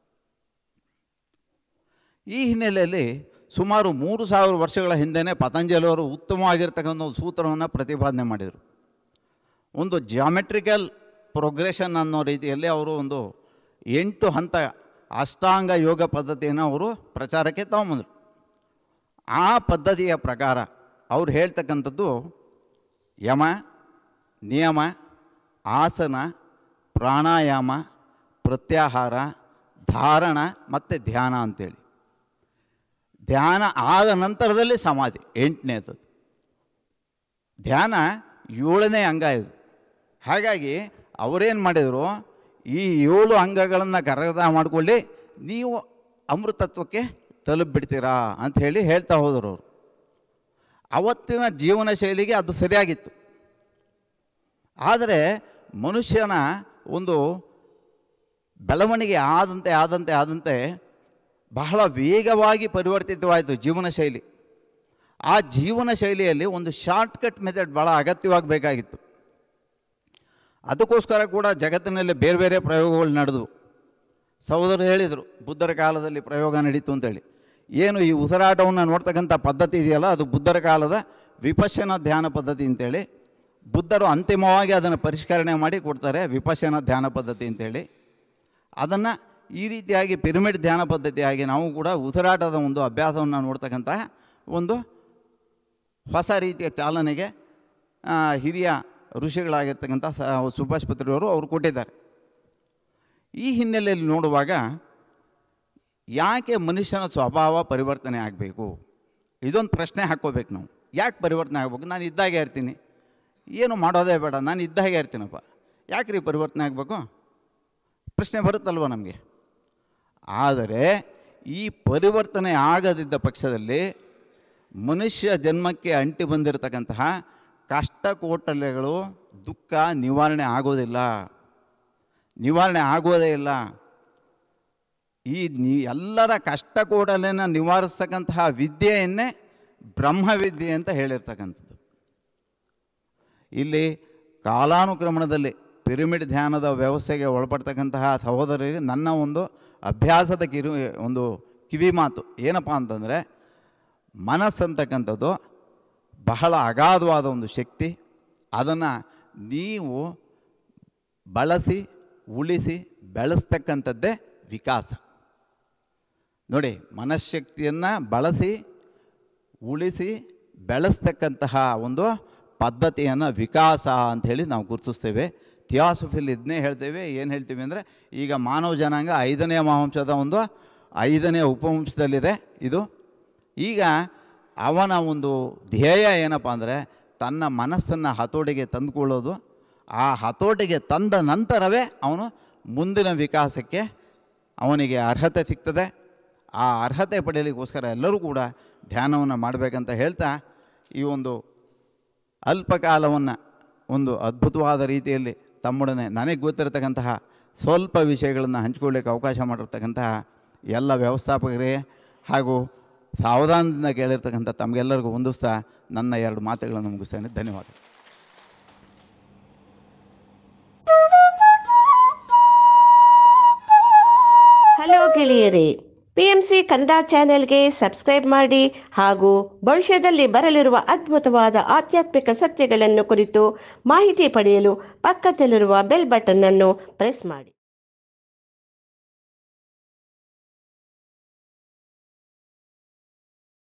ಈ ಹಿನ್ನೆಲೆಯಲ್ಲಿ ಸುಮಾರು ಮೂರು ಸಾವಿರ ವರ್ಷಗಳ ಹಿಂದೆಯೇ ಪತಂಜಲಿಯವರು ಉತ್ತಮವಾಗಿರ್ತಕ್ಕಂಥ ಒಂದು ಸೂತ್ರವನ್ನು ಪ್ರತಿಪಾದನೆ ಮಾಡಿದರು ಒಂದು ಜಾಮೆಟ್ರಿಕಲ್ ಪ್ರೋಗ್ರೆಷನ್ ಅನ್ನೋ ರೀತಿಯಲ್ಲಿ ಅವರು ಒಂದು ಎಂಟು ಹಂತ ಅಷ್ಟಾಂಗ ಯೋಗ ಪದ್ಧತಿಯನ್ನು ಅವರು ಪ್ರಚಾರಕ್ಕೆ ತಗೊಂಬಂದರು ಆ ಪದ್ಧತಿಯ ಪ್ರಕಾರ ಅವ್ರು ಹೇಳ್ತಕ್ಕಂಥದ್ದು ಯಮ ನಿಯಮ ಆಸನ ಪ್ರಾಣಾಯಾಮ ಪ್ರತ್ಯಾಹಾರ ಧಾರಣ ಮತ್ತು ಧ್ಯಾನ ಅಂತೇಳಿ ಧ್ಯಾನ ಆದ ನಂತರದಲ್ಲಿ ಸಮಾಧಿ ಎಂಟನೇದು ಧ್ಯಾನ ಏಳನೇ ಅಂಗ ಇದು ಹಾಗಾಗಿ ಅವರೇನು ಮಾಡಿದರು ಈ ಏಳು ಅಂಗಗಳನ್ನು ಕರಗದ ಮಾಡಿಕೊಳ್ಳಿ ನೀವು ಅಮೃತತ್ವಕ್ಕೆ ತಲುಪಿಬಿಡ್ತೀರಾ ಅಂತ ಹೇಳಿ ಹೇಳ್ತಾ ಹೋದರು ಅವರು ಅವತ್ತಿನ ಜೀವನ ಶೈಲಿಗೆ ಅದು ಸರಿಯಾಗಿತ್ತು ಆದರೆ ಮನುಷ್ಯನ ಒಂದು ಬೆಳವಣಿಗೆ ಆದಂತೆ ಆದಂತೆ ಆದಂತೆ ಬಹಳ ವೇಗವಾಗಿ ಪರಿವರ್ತಿತವಾಯಿತು ಜೀವನ ಶೈಲಿ ಆ ಜೀವನ ಶೈಲಿಯಲ್ಲಿ ಒಂದು ಶಾರ್ಟ್ಕಟ್ ಮೆಥಡ್ ಭಾಳ ಅಗತ್ಯವಾಗಬೇಕಾಗಿತ್ತು ಅದಕ್ಕೋಸ್ಕರ ಕೂಡ ಜಗತ್ತಿನಲ್ಲಿ ಬೇರೆ ಬೇರೆ ಪ್ರಯೋಗಗಳು ನಡೆದವು ಸಹೋದರರು ಹೇಳಿದರು ಬುದ್ಧರ ಕಾಲದಲ್ಲಿ ಪ್ರಯೋಗ ನಡೀತು ಅಂತೇಳಿ ಏನು ಈ ಉಸಿರಾಟವನ್ನು ನೋಡ್ತಕ್ಕಂಥ ಪದ್ಧತಿ ಇದೆಯಲ್ಲ ಅದು ಬುದ್ಧರ ಕಾಲದ ವಿಪಶ್ಯನ ಧ್ಯಾನ ಪದ್ಧತಿ ಅಂತೇಳಿ ಬುದ್ಧರು ಅಂತಿಮವಾಗಿ ಅದನ್ನು ಪರಿಷ್ಕರಣೆ ಮಾಡಿ ಕೊಡ್ತಾರೆ ವಿಪಶ್ಯನ ಧ್ಯಾನ ಪದ್ಧತಿ ಅಂತೇಳಿ ಅದನ್ನು ಈ ರೀತಿಯಾಗಿ ಪಿರಮಿಡ್ ಧ್ಯಾನ ಪದ್ಧತಿಯಾಗಿ ನಾವು ಕೂಡ ಉಸಿರಾಟದ ಒಂದು ಅಭ್ಯಾಸವನ್ನು ನೋಡ್ತಕ್ಕಂತಹ ಒಂದು ಹೊಸ ರೀತಿಯ ಚಾಲನೆಗೆ ಆ, ಹಿರಿಯ ಋಷಿಗಳಾಗಿರ್ತಕ್ಕಂಥ ಸ ಸುಭಾಷ್ ಪತ್ರಿಯವರು ಅವರು ಕೊಟ್ಟಿದ್ದಾರೆ ಈ ಹಿನ್ನೆಲೆಯಲ್ಲಿ ನೋಡುವಾಗ ಯಾಕೆ ಮನುಷ್ಯನ ಸ್ವಭಾವ ಪರಿವರ್ತನೆ ಆಗಬೇಕು ಇದೊಂದು ಪ್ರಶ್ನೆ ಹಾಕ್ಕೋಬೇಕು ನಾವು ಯಾಕೆ ಪರಿವರ್ತನೆ ಆಗಬೇಕು ನಾನು ಇದ್ದಾಗೆ ಇರ್ತೀನಿ ಏನು ಮಾಡೋದೇ ಬೇಡ ನಾನು ಇದ್ದಾಗೆ ಇರ್ತೀನಪ್ಪ ಯಾಕೆ ರೀ ಪರಿವರ್ತನೆ ಆಗಬೇಕು ಪ್ರಶ್ನೆ ಬರುತ್ತಲ್ವ ನಮಗೆ ಆದರೆ ಈ ಪರಿವರ್ತನೆ ಆಗದಿದ್ದ ಪಕ್ಷದಲ್ಲಿ ಮನುಷ್ಯ ಜನ್ಮಕ್ಕೆ ಅಂಟಿ ಬಂದಿರತಕ್ಕಂತಹ ಕಷ್ಟ ಕೋಟಲೆಗಳು ದುಃಖ ನಿವಾರಣೆ ಆಗೋದಿಲ್ಲ ನಿವಾರಣೆ ಆಗೋದೇ ಇಲ್ಲ ಈ ನಿ ಎಲ್ಲರ ಕಷ್ಟ ಕೋಟಲೆಯನ್ನು ನಿವಾರಿಸ್ತಕ್ಕಂತಹ ವಿದ್ಯೆಯನ್ನೇ ಬ್ರಹ್ಮವಿದ್ಯೆ ಅಂತ ಹೇಳಿರ್ತಕ್ಕಂಥದ್ದು ಇಲ್ಲಿ ಕಾಲಾನುಕ್ರಮಣದಲ್ಲಿ ಪಿರಮಿಡ್ ಧ್ಯಾನದ ವ್ಯವಸ್ಥೆಗೆ ಒಳಪಡ್ತಕ್ಕಂತಹ ಸಹೋದರರಿಗೆ ನನ್ನ ಒಂದು ಅಭ್ಯಾಸದ ಕಿರು ಒಂದು ಕಿವಿ ಮಾತು ಏನಪ್ಪ ಅಂತಂದರೆ ಮನಸ್ಸಂತಕ್ಕಂಥದ್ದು ಬಹಳ ಅಗಾಧವಾದ ಒಂದು ಶಕ್ತಿ ಅದನ್ನು ನೀವು ಬಳಸಿ ಉಳಿಸಿ ಬೆಳೆಸ್ತಕ್ಕಂಥದ್ದೇ ವಿಕಾಸ ನೋಡಿ ಮನಃಶಕ್ತಿಯನ್ನು ಬಳಸಿ ಉಳಿಸಿ ಬೆಳೆಸ್ತಕ್ಕಂತಹ ಒಂದು ಪದ್ಧತಿಯನ್ನು ವಿಕಾಸ ಅಂಥೇಳಿ ನಾವು ಗುರುತಿಸ್ತೇವೆ ಥಿಯಾಸಫಿಲ್ ಇದನ್ನೇ ಹೇಳ್ತೇವೆ ಏನು ಹೇಳ್ತೀವಿ ಅಂದರೆ ಈಗ ಮಾನವ ಜನಾಂಗ ಐದನೇ ಮಹಾವಂಶದ ಒಂದು ಐದನೇ ಉಪವಂಶದಲ್ಲಿದೆ ಇದು ಈಗ ಅವನ ಒಂದು ಧ್ಯೇಯ ಏನಪ್ಪ ಅಂದರೆ ತನ್ನ ಮನಸ್ಸನ್ನು ಹತೋಟಿಗೆ ತಂದುಕೊಳ್ಳೋದು ಆ ಹತೋಟಿಗೆ ತಂದ ನಂತರವೇ ಅವನು ಮುಂದಿನ ವಿಕಾಸಕ್ಕೆ ಅವನಿಗೆ ಅರ್ಹತೆ ಸಿಗ್ತದೆ ಆ ಅರ್ಹತೆ ಪಡೆಯಲಿಕ್ಕೋಸ್ಕರ ಎಲ್ಲರೂ ಕೂಡ ಧ್ಯಾನವನ್ನು ಮಾಡಬೇಕಂತ ಹೇಳ್ತಾ ಈ ಒಂದು ಅಲ್ಪಕಾಲವನ್ನು ಒಂದು ಅದ್ಭುತವಾದ ರೀತಿಯಲ್ಲಿ ತಮ್ಮೊಡನೆ ನನಗೆ ಗೊತ್ತಿರತಕ್ಕಂತಹ ಸ್ವಲ್ಪ ವಿಷಯಗಳನ್ನು ಹಂಚಿಕೊಳ್ಳಿಕ್ಕೆ ಅವಕಾಶ ಮಾಡಿರ್ತಕ್ಕಂತಹ ಎಲ್ಲ ವ್ಯವಸ್ಥಾಪಕರಿಗೆ ಹಾಗೂ ಸಾವಧಾನದಿಂದ ಕೇಳಿರ್ತಕ್ಕಂಥ ತಮಗೆಲ್ಲರಿಗೂ ಹೊಂದಿಸ್ತಾ ನನ್ನ ಎರಡು ಮಾತುಗಳನ್ನು ಮುಗಿಸ್ತೇನೆ ಧನ್ಯವಾದ ಹಲೋ ಗೆಳೆಯರೇ ಪಿಎಂಸಿ ಕನ್ನಡ ಚಾನೆಲ್ಗೆ ಸಬ್ಸ್ಕ್ರೈಬ್ ಮಾಡಿ ಹಾಗೂ ಭವಿಷ್ಯದಲ್ಲಿ ಬರಲಿರುವ ಅದ್ಭುತವಾದ ಆಧ್ಯಾತ್ಮಿಕ ಸತ್ಯಗಳನ್ನು ಕುರಿತು ಮಾಹಿತಿ ಪಡೆಯಲು ಪಕ್ಕದಲ್ಲಿರುವ ಬೆಲ್ ಬಟನ್ ಅನ್ನು ಪ್ರೆಸ್ ಮಾಡಿ